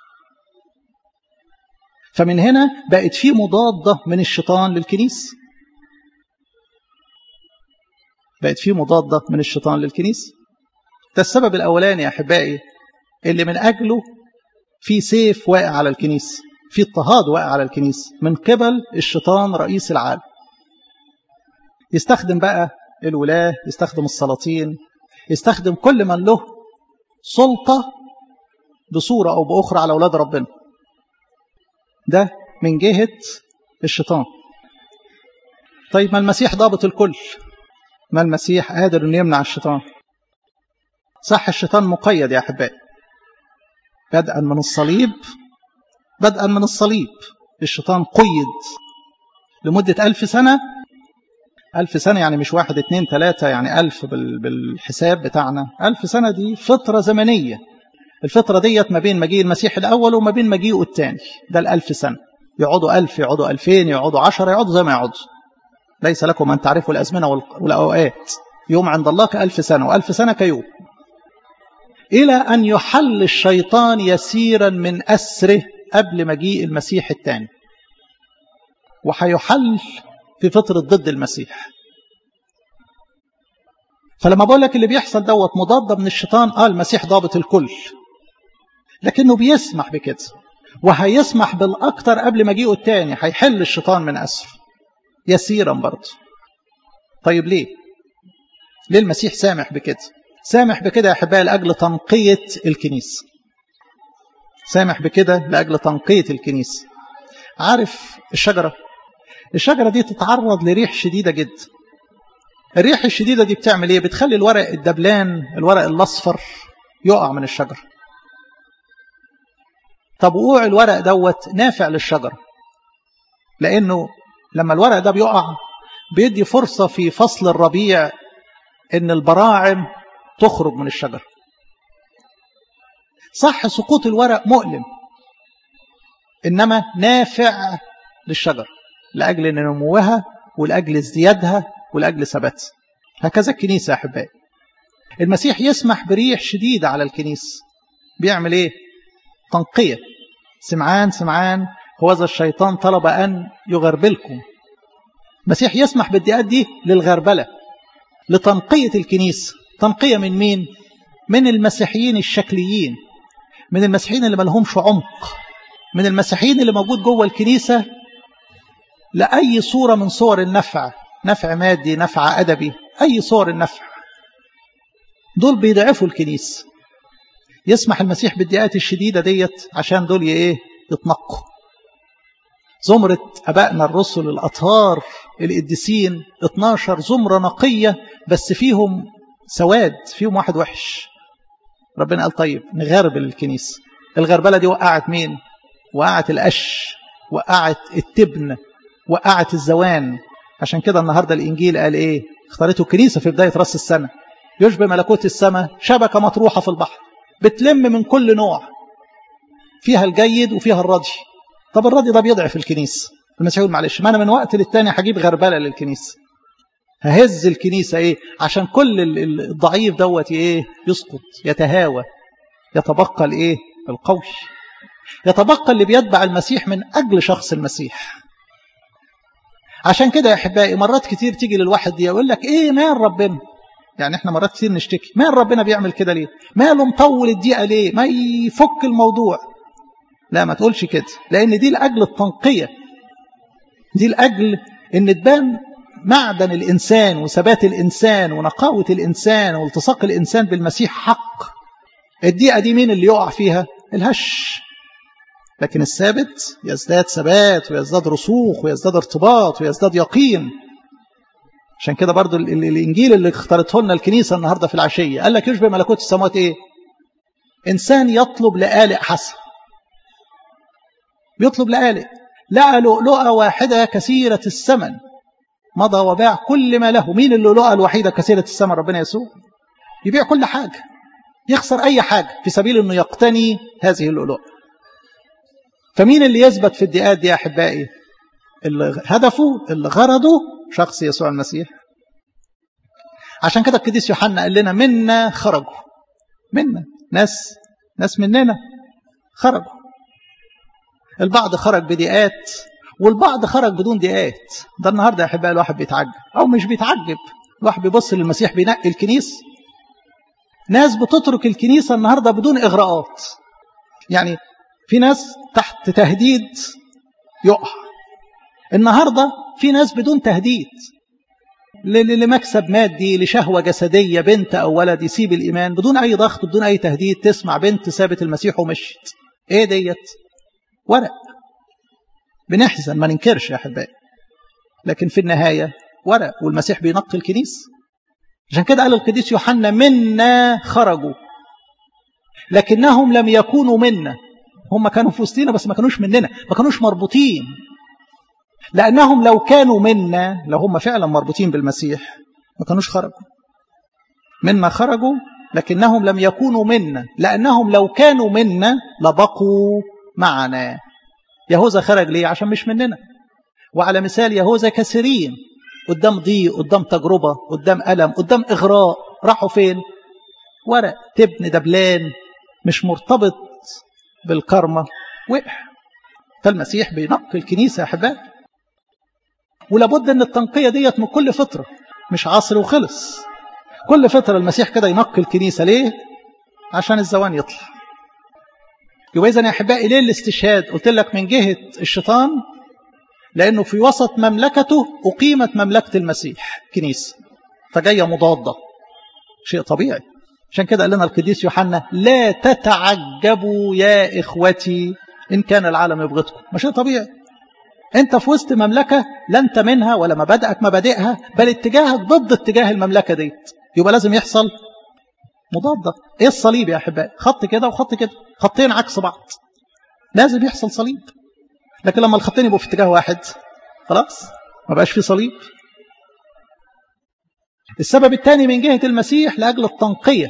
فمن هنا بقت في مضادة من الشيطان للكنيسة بقت في مضادة من الشيطان للكنيسة ده السبب الأولاني يا أحبائي اللي من أجله في سيف واقع على الكنيسة في اضطهاد واقع على الكنيسة من قبل الشيطان رئيس العالم يستخدم بقى الولاة يستخدم السلاطين يستخدم كل من له سلطة بصورة أو بأخرى على أولاد ربنا ده من جهة الشيطان طيب ما المسيح ضابط الكل ما المسيح قادر انه يمنع الشيطان صح الشيطان مقيد يا احبائي بدءا من الصليب بدءا من الصليب الشيطان قيد لمدة ألف سنة ألف سنة يعني مش واحد اتنين تلاتة يعني ألف بالحساب بتاعنا ألف سنة دي فترة زمنية الفترة ديت ما بين مجيء المسيح الأول وما بين مجيئه الثاني ده الألف سنة يقعدوا ألف يقعدوا ألفين يقعدوا عشرة يقعدوا زي ما يقعدوا ليس لكم أن تعرفوا الأزمنة والأوقات يوم عند الله كألف سنة وألف سنة كيوم إلى أن يحل الشيطان يسيرا من أسره قبل مجيء المسيح الثاني وحيحل في فترة ضد المسيح فلما بقول لك اللي بيحصل دوت مضادة من الشيطان قال المسيح ضابط الكل لكنه بيسمح بكده وهيسمح بالأكتر قبل مجيئه الثاني هيحل الشيطان من أسره يسيرا برضه طيب ليه ليه المسيح سامح بكده سامح بكده يا أحبائي لأجل تنقية الكنيسة سامح بكده لأجل تنقية الكنيسة عارف الشجرة الشجرة دي تتعرض لريح شديدة جدا الريح الشديدة دي بتعمل ايه بتخلي الورق الدبلان الورق الأصفر يقع من الشجرة طب وقوع الورق دوت نافع للشجرة لأنه لما الورق ده بيقع بيدي فرصة في فصل الربيع ان البراعم تخرج من الشجرة صح سقوط الورق مؤلم إنما نافع للشجرة لأجل نموها ولأجل ازديادها ولأجل ثباتها هكذا الكنيسة يا أحبائي المسيح يسمح بريح شديدة على الكنيسة بيعمل إيه؟ تنقية سمعان سمعان هو ذا الشيطان طلب أن يغربلكم المسيح يسمح بالضيقات دي للغربلة لتنقية الكنيسة تنقية من مين؟ من المسيحيين الشكليين من المسيحيين اللي ملهمش عمق من المسيحيين اللي موجود جوه الكنيسة لأي صورة من صور النفع نفع مادي نفع أدبي أي صور النفع دول بيضعفوا الكنيسة يسمح المسيح بالضيقات الشديدة ديت عشان دول ايه يتنقوا زمرة أبائنا الرسل الأطهار القديسين 12 زمرة نقية بس فيهم سواد فيهم واحد وحش ربنا قال طيب نغربل الكنيسة الغربلة دي وقعت مين وقعت القش وقعت التبن وقعت الزوان عشان كده النهاردة الإنجيل قال إيه اختارته الكنيسة في بداية رأس السنة يشبه ملكوت السماء شبكة مطروحة في البحر بتلم من كل نوع فيها الجيد وفيها الرضي طب الرضي ده بيضعف الكنيسة المسيح يقول معلش ما أنا من وقت للتاني هجيب غربلة للكنيسة ههز الكنيسة إيه عشان كل الضعيف دوت إيه يسقط يتهاوى يتبقى الإيه القوي يتبقى اللي بيتبع المسيح من أجل شخص المسيح عشان كده يا أحبائي مرات كتير تيجي للواحد دي يقول لك إيه مال ربنا يعني احنا مرات كتير نشتكي مال ربنا بيعمل كده ليه ماله مطول الدقيقة ليه ما يفك الموضوع لا ما تقولش كده لأن دي لأجل التنقية دي لأجل أن تبان معدن الإنسان وثبات الإنسان ونقاوة الإنسان والتصاق الإنسان بالمسيح حق الدقيقة دي مين اللي يقع فيها الهش لكن الثابت يزداد ثبات ويزداد رسوخ ويزداد ارتباط ويزداد يقين عشان كده برضو الإنجيل اللي اختارته لنا الكنيسة النهاردة في العشية قال لك يشبه ملكوت السماوات إيه إنسان يطلب لآلئ حسن بيطلب لآلئ لقى لؤلؤة واحدة كثيرة الثمن مضى وباع كل ما له مين اللؤلؤة الوحيدة كثيرة الثمن ربنا يسوع يبيع كل حاجة يخسر أي حاجة في سبيل أنه يقتني هذه اللؤلؤة فمين اللي يثبت في الدقات دي يا أحبائي اللي هدفه اللي غرضه شخص يسوع المسيح عشان كده القديس يوحنا قال لنا منا خرجوا منا ناس ناس مننا خرجوا البعض خرج بدقات والبعض خرج بدون دقات ده النهارده يا احبائي الواحد بيتعجب او مش بيتعجب الواحد بيبص للمسيح بينقي الكنيسه ناس بتترك الكنيسه النهارده بدون اغراءات يعني في ناس تحت تهديد يقع النهارده في ناس بدون تهديد لمكسب مادي لشهوه جسديه بنت او ولد يسيب الايمان بدون اي ضغط بدون اي تهديد تسمع بنت سابت المسيح ومشت ايه ديت ورق بنحزن ما ننكرش يا احبائي لكن في النهايه ورق والمسيح بينقي الكنيسه عشان كده قال القديس يوحنا منا خرجوا لكنهم لم يكونوا منا هم كانوا في وسطينا بس ما كانوش مننا ما كانوش مربوطين لأنهم لو كانوا منا لو هم فعلا مربوطين بالمسيح ما كانوش خرجوا منا خرجوا لكنهم لم يكونوا منا لأنهم لو كانوا منا لبقوا معنا يهوذا خرج ليه عشان مش مننا وعلى مثال يهوذا كثيرين قدام ضيق قدام تجربة قدام ألم قدام إغراء راحوا فين ورق تبن دبلان مش مرتبط بالكرمة وقع فالمسيح بينقي الكنيسة يا أحبائي ولابد ان التنقيه ديت من كل فتره مش عصر وخلص كل فتره المسيح كده ينقي الكنيسه ليه عشان الزوان يطلع يبقى اذا يا احبائي ليه الاستشهاد قلت لك من جهه الشيطان لانه في وسط مملكته اقيمت مملكه المسيح كنيسه فجايه مضاده شيء طبيعي عشان كده قال لنا القديس يوحنا لا تتعجبوا يا اخوتي ان كان العالم يبغضكم ما شيء طبيعي انت في وسط مملكة لا انت منها ولا مبادئك مبادئها بل اتجاهك ضد اتجاه المملكة ديت يبقى لازم يحصل مضادة ايه الصليب يا احبائي خط كده وخط كده خطين عكس بعض لازم يحصل صليب لكن لما الخطين يبقوا في اتجاه واحد خلاص ما بقاش في صليب السبب الثاني من جهة المسيح لأجل التنقية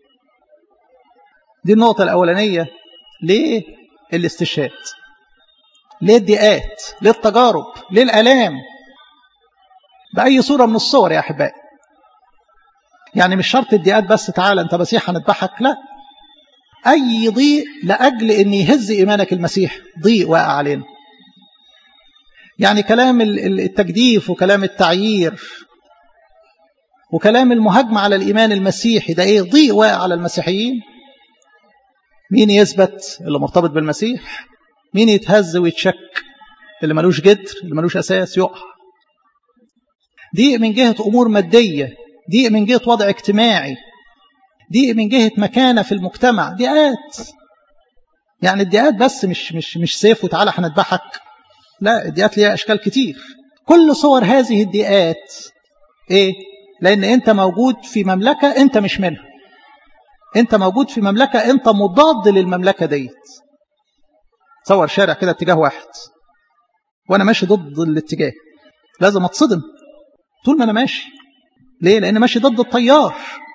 دي النقطة الأولانية ليه الاستشهاد ليه الضيقات ليه التجارب ليه الالام باي صوره من الصور يا احبائي يعني مش شرط الضيقات بس تعالى انت مسيح هنذبحك لا اي ضيق لاجل ان يهز ايمانك المسيح ضيق واقع علينا يعني كلام التجديف وكلام التعيير وكلام المهاجمة على الإيمان المسيحي ده إيه ضيق واقع على المسيحيين مين يثبت اللي مرتبط بالمسيح مين يتهز ويتشك اللي ملوش جدر اللي ملوش أساس يقع ضيق من جهة أمور مادية ضيق من جهة وضع اجتماعي ضيق من جهة مكانة في المجتمع ضيقات يعني الضيقات بس مش مش مش سيف وتعالى هنذبحك لا الضيقات ليها أشكال كتير كل صور هذه الضيقات إيه؟ لأن أنت موجود في مملكة أنت مش منها أنت موجود في مملكة أنت مضاد للمملكة ديت تصور شارع كده اتجاه واحد وأنا ماشي ضد الاتجاه لازم أتصدم طول ما أنا ماشي ليه؟ لأن ماشي ضد التيار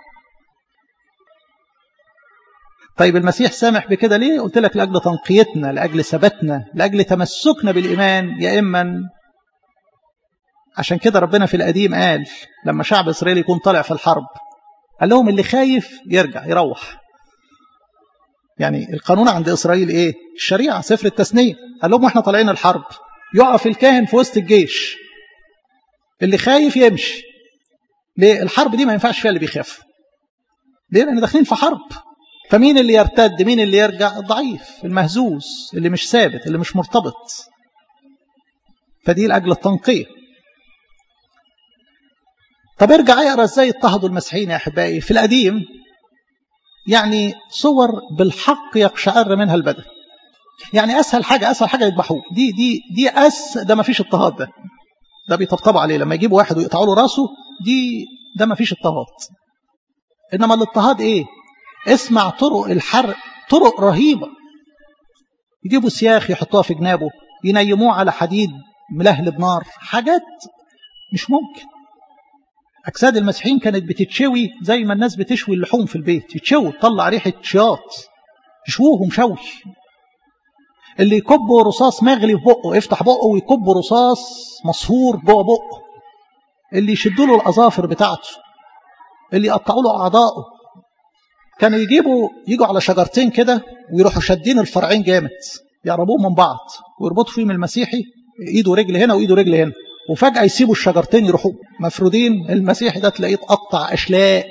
طيب المسيح سامح بكده ليه؟ قلت لك لأجل تنقيتنا لأجل ثباتنا لأجل تمسكنا بالإيمان يا إما عشان كده ربنا في القديم قال لما شعب إسرائيل يكون طالع في الحرب قال لهم اللي خايف يرجع يروح يعني القانون عند إسرائيل إيه؟ الشريعة سفر التثنية قال لهم وإحنا طالعين الحرب يقف الكاهن في وسط الجيش اللي خايف يمشي ليه؟ الحرب دي ما ينفعش فيها اللي بيخاف ليه؟ لأن داخلين في حرب فمين اللي يرتد مين اللي يرجع الضعيف المهزوز اللي مش ثابت اللي مش مرتبط فدي لأجل التنقية طب ارجع اقرا ازاي اضطهدوا المسيحيين يا احبائي في القديم يعني صور بالحق يقشعر منها البدن يعني اسهل حاجه اسهل حاجه يذبحوه دي دي دي اس ده ما فيش اضطهاد ده ده بيطبطبوا عليه لما يجيبوا واحد ويقطعوا له راسه دي ده ما فيش اضطهاد انما الاضطهاد ايه اسمع طرق الحرق طرق رهيبه يجيبوا سياخ يحطوها في جنابه ينيموه على حديد ملهلب نار حاجات مش ممكن أجساد المسيحيين كانت بتتشوي زي ما الناس بتشوي اللحوم في البيت يتشوي تطلع ريحة شياط يشووهم شوي اللي يكبوا رصاص مغلي في بقه يفتح بقه ويكب رصاص مصهور جوه بقه اللي يشدوا له الأظافر بتاعته اللي يقطعوا له أعضائه كانوا يجيبوا يجوا على شجرتين كده ويروحوا شادين الفرعين جامد يقربوهم من بعض ويربطوا فيهم المسيحي ايده رجل هنا وايده رجل هنا وفجأة يسيبوا الشجرتين يروحوا مفرودين المسيحي ده تلاقيه تقطع أشلاء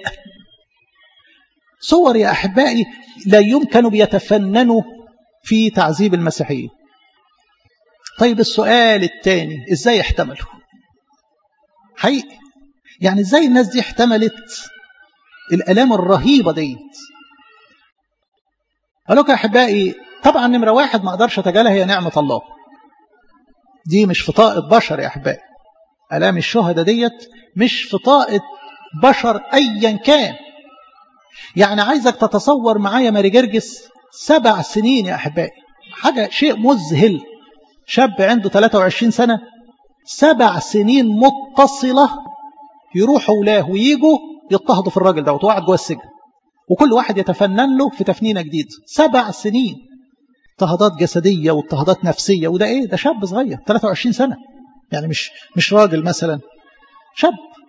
صور يا أحبائي لا يمكن بيتفننوا في تعذيب المسيحيين طيب السؤال الثاني ازاي احتملوا حقيقي يعني ازاي الناس دي احتملت الالام الرهيبه ديت قالوا يا احبائي طبعا نمره واحد ما اقدرش اتجاهلها هي نعمه الله دي مش في طاقة بشر يا أحبائي ألام الشهداء ديت مش في طاقة بشر أيا كان يعني عايزك تتصور معايا ماري جرجس سبع سنين يا أحبائي حاجة شيء مذهل شاب عنده 23 سنة سبع سنين متصلة يروحوا ولاه ويجوا يضطهدوا في الراجل ده وقعد جوه السجن وكل واحد يتفنن له في تفنينه جديد سبع سنين اضطهادات جسديه واضطهادات نفسيه وده ايه ده شاب صغير 23 سنه يعني مش مش راجل مثلا شاب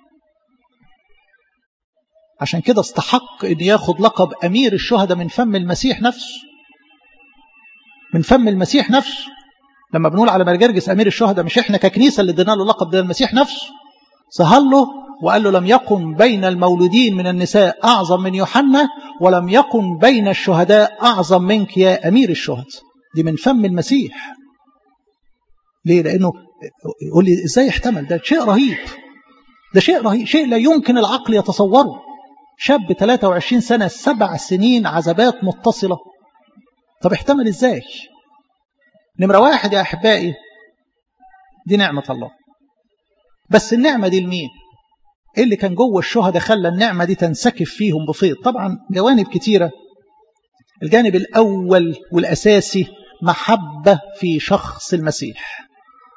عشان كده استحق ان ياخد لقب امير الشهداء من فم المسيح نفسه من فم المسيح نفسه لما بنقول على مرجرجس امير الشهداء مش احنا ككنيسه اللي ادينا له اللقب ده المسيح نفسه سهل له وقال له لم يكن بين المولودين من النساء أعظم من يوحنا ولم يكن بين الشهداء أعظم منك يا أمير الشهداء دي من فم المسيح ليه لأنه يقول لي إزاي احتمل ده شيء رهيب ده شيء رهيب شيء لا يمكن العقل يتصوره شاب 23 سنة سبع سنين عذابات متصلة طب احتمل إزاي نمرة واحد يا أحبائي دي نعمة الله بس النعمة دي لمين ايه اللي كان جوه الشهداء خلى النعمة دي تنسكب فيهم بفيض طبعا جوانب كتيرة الجانب الأول والأساسي محبة في شخص المسيح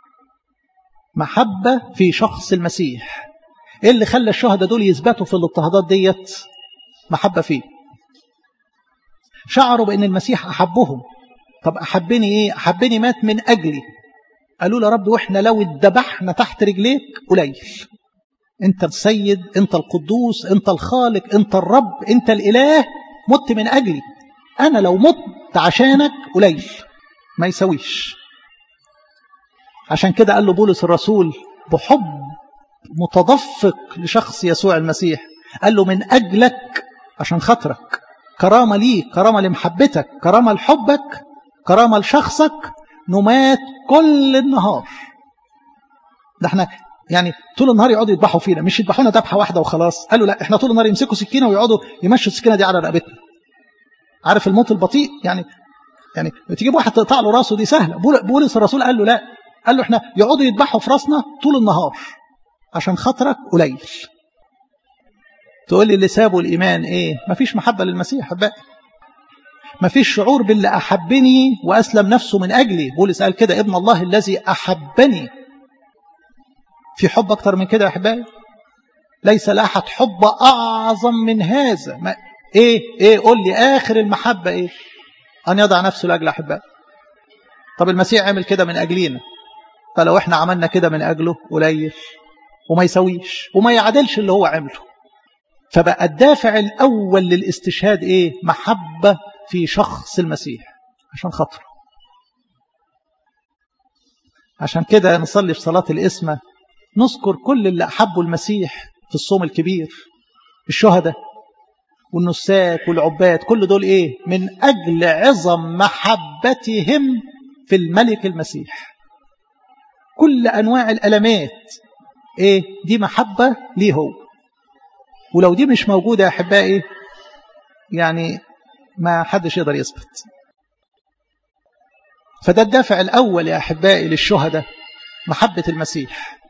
محبة في شخص المسيح ايه اللي خلى الشهداء دول يثبتوا في الاضطهادات ديت محبة فيه شعروا بأن المسيح أحبهم طب أحبني إيه أحبني مات من أجلي قالوا له رب وإحنا لو اتذبحنا تحت رجليك قليل أنت السيد أنت القدوس أنت الخالق أنت الرب أنت الإله مت من أجلي أنا لو مت عشانك قليل ما يسويش عشان كده قال له بولس الرسول بحب متدفق لشخص يسوع المسيح قال له من أجلك عشان خاطرك كرامة ليك كرامة لمحبتك كرامة لحبك كرامة لشخصك نمات كل النهار ده احنا يعني طول النهار يقعدوا يذبحوا فينا مش يذبحونا ذبحه واحده وخلاص قالوا لا احنا طول النهار يمسكوا سكينه ويقعدوا يمشوا السكينه دي على رقبتنا عارف الموت البطيء يعني يعني تجيب واحد تقطع له راسه دي سهله بولس الرسول قال له لا قال له احنا يقعدوا يذبحوا في راسنا طول النهار عشان خاطرك قليل تقول لي اللي سابوا الايمان ايه مفيش محبه للمسيح بقى مفيش شعور باللي احبني واسلم نفسه من اجلي بولس قال كده ابن الله الذي احبني في حب اكتر من كده يا احبائي ليس لاحد حب اعظم من هذا ما ايه ايه قول لي اخر المحبه ايه ان يضع نفسه لاجل احبائه طب المسيح عمل كده من اجلينا فلو احنا عملنا كده من اجله قليل وما يسويش وما يعدلش اللي هو عمله فبقى الدافع الاول للاستشهاد ايه محبه في شخص المسيح عشان خاطره عشان كده نصلي في صلاه الاسمه نذكر كل اللي احبوا المسيح في الصوم الكبير الشهداء والنساك والعباد كل دول ايه من اجل عظم محبتهم في الملك المسيح كل انواع الالمات ايه دي محبه ليه هو ولو دي مش موجوده يا احبائي يعني ما حدش يقدر يثبت فده الدافع الاول يا احبائي للشهداء محبه المسيح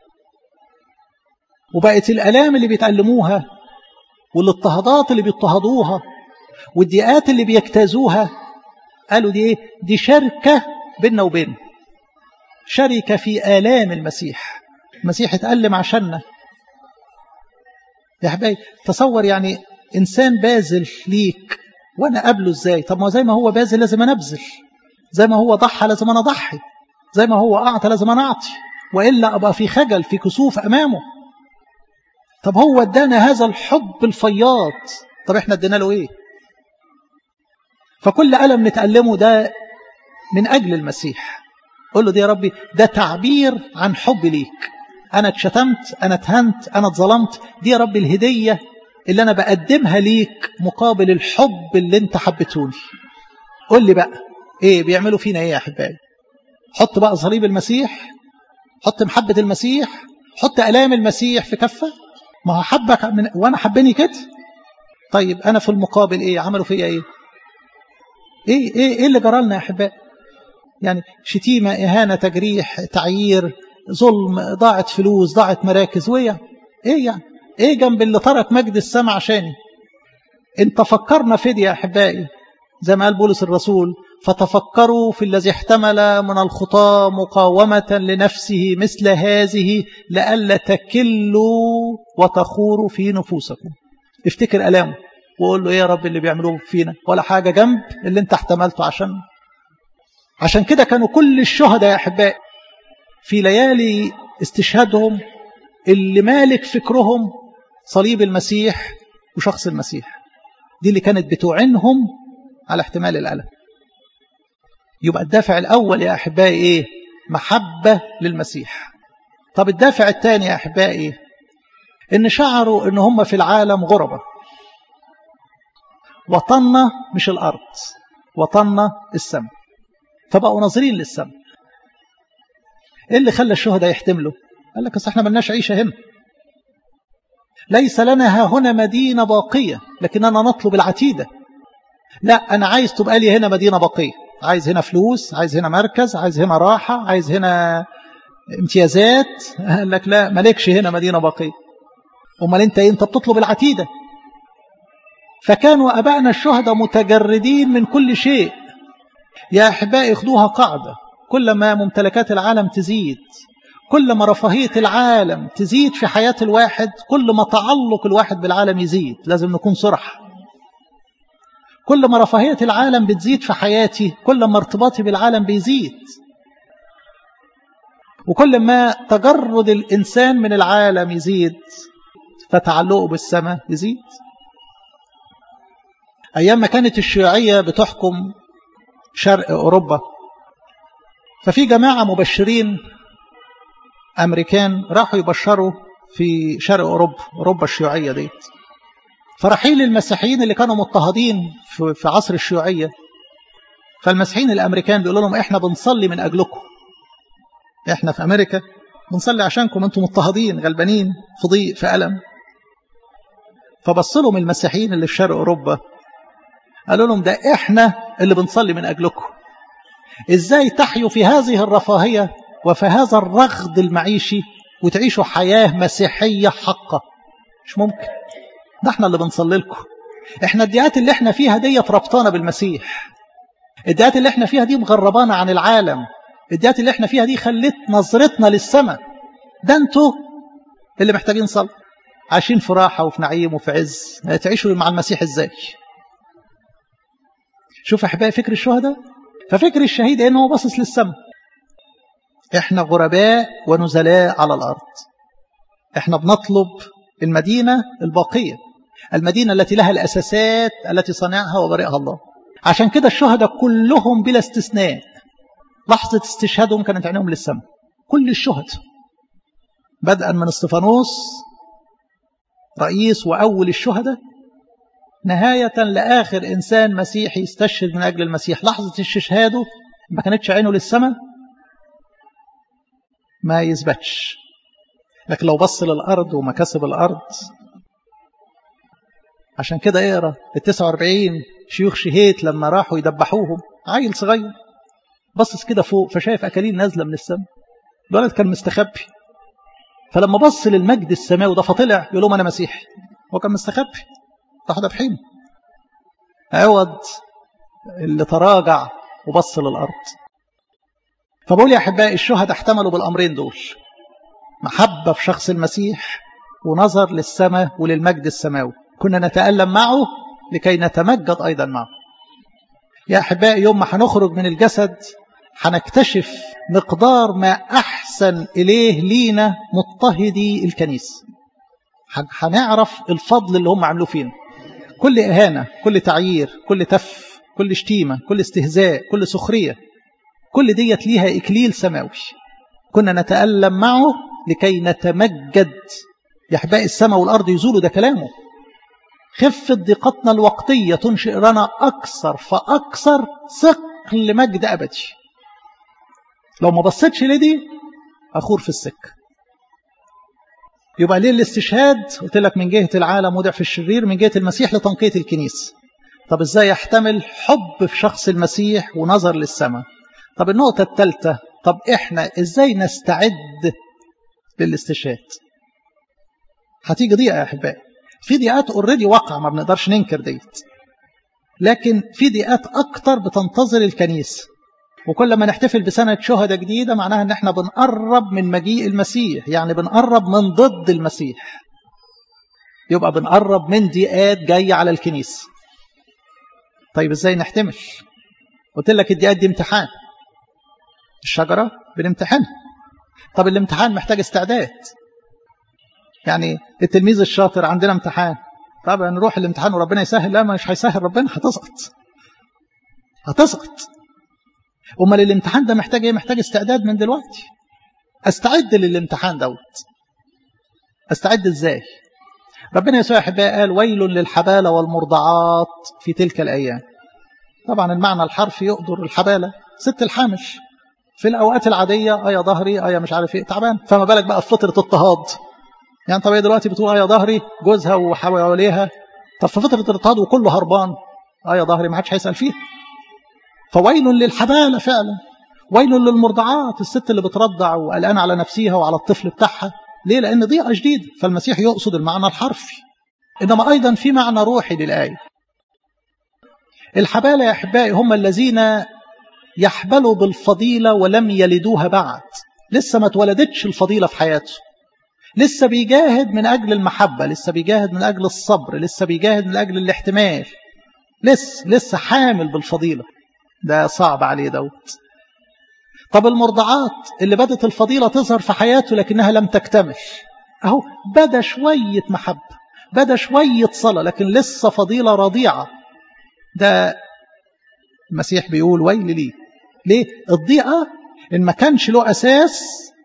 وبقت الالام اللي بيتالموها والاضطهادات اللي بيضطهدوها والضيقات اللي بيجتازوها قالوا دي ايه دي شركه بيننا وبينه شركه في الام المسيح المسيح اتالم عشاننا يا حبايبي تصور يعني انسان باذل ليك وانا قابله ازاي طب ما زي ما هو باذل لازم انا ابذل زي ما هو ضحى لازم انا اضحي زي ما هو اعطى لازم انا اعطي والا ابقى في خجل في كسوف امامه طب هو ادانا هذا الحب الفياض طب احنا ادينا له ايه فكل ألم نتألمه ده من أجل المسيح قول له دي يا ربي ده تعبير عن حبي ليك أنا اتشتمت أنا اتهنت أنا اتظلمت دي يا ربي الهدية اللي أنا بقدمها ليك مقابل الحب اللي أنت حبيتوني قول لي بقى إيه بيعملوا فينا إيه يا أحبائي حط بقى صليب المسيح حط محبة المسيح حط ألام المسيح في كفة ما هو حبك من وأنا حبني كده طيب أنا في المقابل إيه عملوا فيا إيه إيه إيه إيه اللي جرى لنا يا أحبائي يعني شتيمة إهانة تجريح تعيير ظلم ضاعت فلوس ضاعت مراكز ويا إيه يعني إيه جنب اللي ترك مجد السماء عشاني انت فكرنا فدية يا أحبائي زي ما قال بولس الرسول فتفكروا في الذي احتمل من الخطى مقاومة لنفسه مثل هذه لئلا تكلوا وتخوروا في نفوسكم افتكر ألامه وقول له ايه يا رب اللي بيعملوه فينا ولا حاجة جنب اللي انت احتملته عشان عشان كده كانوا كل الشهداء يا أحبائي في ليالي استشهادهم اللي مالك فكرهم صليب المسيح وشخص المسيح دي اللي كانت بتعنهم على احتمال الألم يبقى الدافع الأول يا أحبائي إيه محبة للمسيح طب الدافع الثاني يا أحبائي إن شعروا إن هم في العالم غربة وطننا مش الأرض وطننا السماء فبقوا ناظرين للسماء ايه اللي خلى الشهداء يحتملوا قال لك اصل احنا ملناش عيشه هنا ليس لنا ها هنا مدينه باقيه لكننا نطلب العتيده لا انا عايز تبقى لي هنا مدينه باقيه عايز هنا فلوس عايز هنا مركز عايز هنا راحه عايز هنا امتيازات قال لك لا مالكش هنا مدينه باقيه امال انت ايه انت بتطلب العتيده فكانوا ابائنا الشهداء متجردين من كل شيء يا احبائي خدوها قاعده كل ما ممتلكات العالم تزيد كل ما رفاهية العالم تزيد في حياة الواحد كل ما تعلق الواحد بالعالم يزيد لازم نكون صرح كل ما رفاهية العالم بتزيد في حياتي كل ما ارتباطي بالعالم بيزيد وكل ما تجرد الإنسان من العالم يزيد فتعلقه بالسماء يزيد أيام ما كانت الشيوعية بتحكم شرق أوروبا ففي جماعة مبشرين أمريكان راحوا يبشروا في شرق أوروبا أوروبا الشيوعية ديت فرحيل المسيحيين اللي كانوا مضطهدين في عصر الشيوعية فالمسيحيين الأمريكان بيقولوا لهم إحنا بنصلي من أجلكم إحنا في أمريكا بنصلي عشانكم انتم مضطهدين غلبانين في ضيق في ألم فبص لهم المسيحيين اللي في شرق أوروبا قالوا لهم ده احنا اللي بنصلي من أجلكم ازاي تحيوا في هذه الرفاهية وفي هذا الرغد المعيشي وتعيشوا حياة مسيحية حقة مش ممكن ده احنا اللي بنصلي لكم احنا الديات اللي احنا فيها دي ربطانا بالمسيح الديات اللي احنا فيها دي مغربانا عن العالم الديات اللي احنا فيها دي خلت نظرتنا للسماء ده انتوا اللي محتاجين صلاة عايشين في راحة وفي نعيم وفي عز تعيشوا مع المسيح ازاي شوف احبائي فكر الشهداء ففكر الشهيد انه باصص للسماء احنا غرباء ونزلاء على الارض احنا بنطلب المدينة الباقية المدينة التي لها الأساسات التي صنعها وبرئها الله عشان كده الشهداء كلهم بلا استثناء لحظة استشهادهم كانت عينهم للسماء كل الشهداء بدءا من استفانوس رئيس وأول الشهداء نهاية لآخر إنسان مسيحي استشهد من أجل المسيح لحظة استشهاده ما كانتش عينه للسماء ما يثبتش لكن لو بص للأرض ومكاسب الأرض عشان كده اقرا ال 49 شيوخ شهيت لما راحوا يدبحوهم عيل صغير بصص كده فوق فشايف أكاليل نازلة من السماء الولد كان مستخبي فلما بص للمجد السماوي ده فطلع يقول لهم أنا مسيحي هو كان مستخبي راح دافحينه عوض اللي تراجع وبص للأرض فبقول يا أحبائي الشهداء احتملوا بالأمرين دول محبة في شخص المسيح ونظر للسماء وللمجد السماوي كنا نتألم معه لكي نتمجد أيضا معه يا أحبائي يوم ما هنخرج من الجسد هنكتشف مقدار ما أحسن إليه لينا مضطهدي الكنيسة هنعرف الفضل اللي هم عملوه فينا كل إهانة كل تعيير كل تف كل شتيمة كل استهزاء كل سخرية كل ديت ليها إكليل سماوي كنا نتألم معه لكي نتمجد يا أحبائي السماء والأرض يزولوا ده كلامه خفة ضيقتنا الوقتية تنشئ لنا أكثر فأكثر ثقل مجد أبدي لو ما بصيتش لدي أخور في السكة يبقى ليه الاستشهاد قلت لك من جهة العالم وضع الشرير من جهة المسيح لتنقية الكنيسة طب ازاي يحتمل حب في شخص المسيح ونظر للسماء طب النقطة الثالثة طب احنا ازاي نستعد للاستشهاد هتيجي ضيقة يا أحبائي في ضيقات اوريدي واقعة ما بنقدرش ننكر ديت لكن في ضيقات أكتر بتنتظر الكنيسة وكل ما نحتفل بسنة شهداء جديدة معناها ان احنا بنقرب من مجيء المسيح يعني بنقرب من ضد المسيح يبقى بنقرب من ضيقات جاية على الكنيسة طيب ازاي نحتمل قلت لك الضيقات دي امتحان الشجرة بنمتحنها طب الامتحان محتاج استعداد يعني التلميذ الشاطر عندنا امتحان طب نروح الامتحان وربنا يسهل لا مش هيسهل ربنا هتسقط هتسقط امال الامتحان ده محتاج ايه محتاج استعداد من دلوقتي استعد للامتحان دوت استعد ازاي ربنا يسوع احبائي قال ويل للحبالة والمرضعات في تلك الايام طبعا المعنى الحرفي يقدر الحبالة ست الحامل في الاوقات العادية اه يا ظهري اه يا مش عارف ايه تعبان فما بالك بقى في فترة اضطهاد يعني طب هي دلوقتي بتقول اه يا ظهري جوزها وحواليها طب في فترة الاضطهاد وكله هربان اه يا ظهري ما حدش هيسأل فيها فويل للحبالة فعلا ويل للمرضعات الست اللي بترضع وقلقانة على نفسها وعلى الطفل بتاعها ليه لأن ضيقة جديدة فالمسيح يقصد المعنى الحرفي إنما أيضا في معنى روحي للآية الحبالة يا أحبائي هم الذين يحبلوا بالفضيلة ولم يلدوها بعد لسه ما اتولدتش الفضيلة في حياته لسه بيجاهد من أجل المحبة لسه بيجاهد من أجل الصبر لسه بيجاهد من أجل الاحتمال لسه لسه حامل بالفضيلة ده صعب عليه دوت طب المرضعات اللي بدت الفضيلة تظهر في حياته لكنها لم تكتمل أهو بدا شوية محبة بدا شوية صلاة لكن لسه فضيلة رضيعة ده المسيح بيقول ويل لي ليه الضيقة إن ما كانش له أساس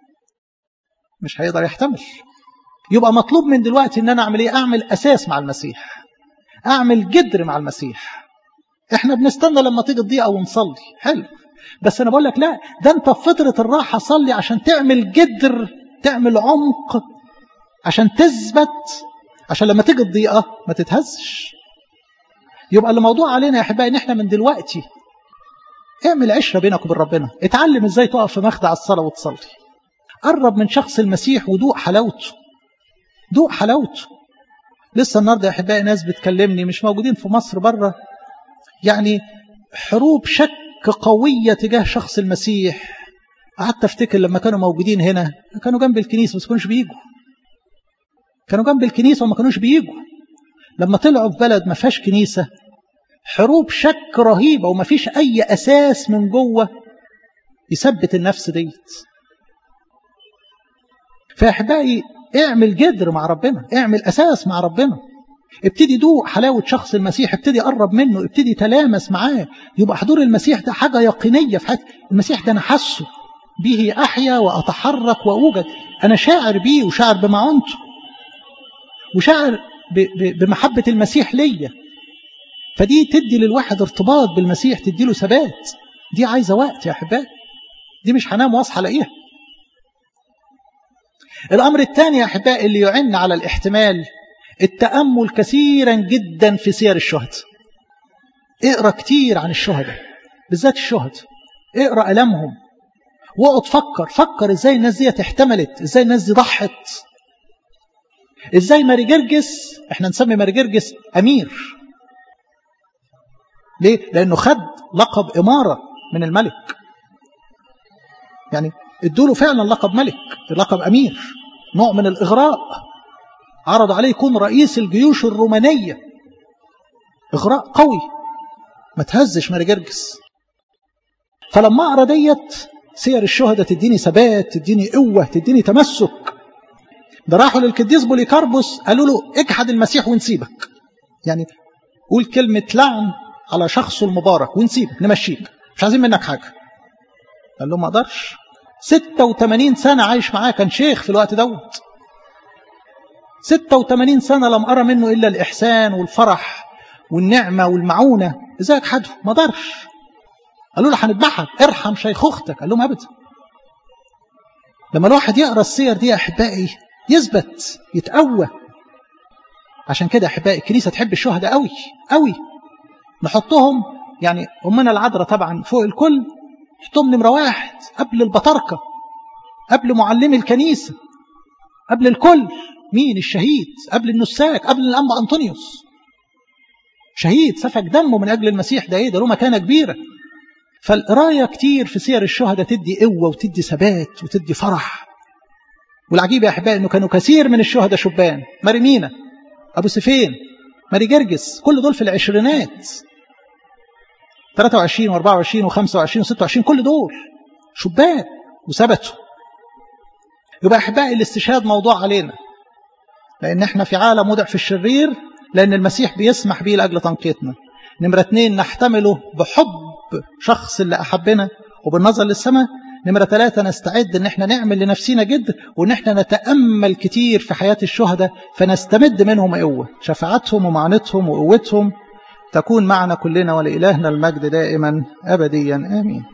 مش هيقدر يحتمل يبقى مطلوب من دلوقتي ان انا اعمل ايه اعمل اساس مع المسيح اعمل جدر مع المسيح احنا بنستنى لما تيجي الضيقه ونصلي حلو بس انا بقول لك لا ده انت في فتره الراحه صلي عشان تعمل جدر تعمل عمق عشان تثبت عشان لما تيجي الضيقة ما تتهزش يبقى الموضوع علينا يا أحبائي إن إحنا من دلوقتي اعمل عشرة بينك وبين ربنا اتعلم إزاي تقف في مخدع الصلاة وتصلي قرب من شخص المسيح ودوق حلاوته دوق حلاوته لسه النهارده يا احبائي ناس بتكلمني مش موجودين في مصر بره يعني حروب شك قويه تجاه شخص المسيح قعدت افتكر لما كانوا موجودين هنا كانوا جنب الكنيسه بس كانوش بيجوا كانوا جنب الكنيسه وما كانوش بيجوا لما طلعوا في بلد ما فيهاش كنيسه حروب شك رهيبه وما فيش اي اساس من جوه يثبت النفس ديت فاحبائي اعمل جدر مع ربنا اعمل اساس مع ربنا ابتدي دوق حلاوة شخص المسيح ابتدي قرب منه ابتدي تلامس معاه يبقى حضور المسيح ده حاجة يقينية في حياتي المسيح ده أنا حاسه به أحيا وأتحرك وأوجد أنا شاعر بيه وشاعر بمعونته وشاعر بمحبة المسيح ليا فدي تدي للواحد ارتباط بالمسيح تدي له ثبات دي عايزة وقت يا أحبائي دي مش هنام واصحى الاقيها الأمر الثاني يا أحبائي اللي يعن على الاحتمال التأمل كثيرا جدا في سير الشهداء اقرأ كتير عن الشهداء بالذات الشهداء اقرأ ألمهم واقعد فكر فكر ازاي الناس دي احتملت ازاي الناس دي ضحت ازاي ماري جرجس احنا نسمي ماري جرجس امير ليه لانه خد لقب اماره من الملك يعني ادوا له فعلا لقب ملك لقب امير نوع من الاغراء عرض عليه يكون رئيس الجيوش الرومانيه اغراء قوي ما تهزش ماري جرجس فلما اقرا ديت سير الشهداء تديني ثبات تديني قوه تديني تمسك ده راحوا للقديس بوليكاربوس قالوا له اجحد المسيح ونسيبك يعني قول كلمه لعن على شخصه المبارك ونسيبك نمشيك مش عايزين منك حاجه قال له ما اقدرش 86 سنه عايش معاه كان شيخ في الوقت دوت 86 سنه لم ارى منه الا الاحسان والفرح والنعمه والمعونه ازاي اجحده ما اقدرش قالوا له هنذبحك ارحم شيخ اختك قال لهم ابدا لما الواحد يقرا السير دي يا احبائي يثبت يتقوى عشان كده احبائي الكنيسه تحب الشهداء قوي قوي نحطهم يعني امنا العذراء طبعا فوق الكل نحطهم نمره واحد قبل البطاركه قبل معلمي الكنيسه قبل الكل مين الشهيد قبل النساك قبل الانبا انطونيوس شهيد سفك دمه من اجل المسيح ده ايه ده له مكانه كبيره فالقرايه كتير في سير الشهداء تدي قوه وتدي ثبات وتدي فرح والعجيب يا احبائي انه كانوا كثير من الشهداء شبان ماري مينا ابو سفين ماري جرجس كل دول في العشرينات 23 و24 و25 و26 كل دول شبان وثبتوا يبقى احبائي الاستشهاد موضوع علينا لان احنا في عالم وضع في الشرير لان المسيح بيسمح به لاجل تنقيتنا نمره اثنين نحتمله بحب شخص اللي احبنا وبالنظر للسماء نمرة ثلاثة نستعد ان احنا نعمل لنفسنا جد وان احنا نتأمل كتير في حياة الشهداء فنستمد منهم قوة شفاعتهم ومعانتهم وقوتهم تكون معنا كلنا ولإلهنا المجد دائما أبديا آمين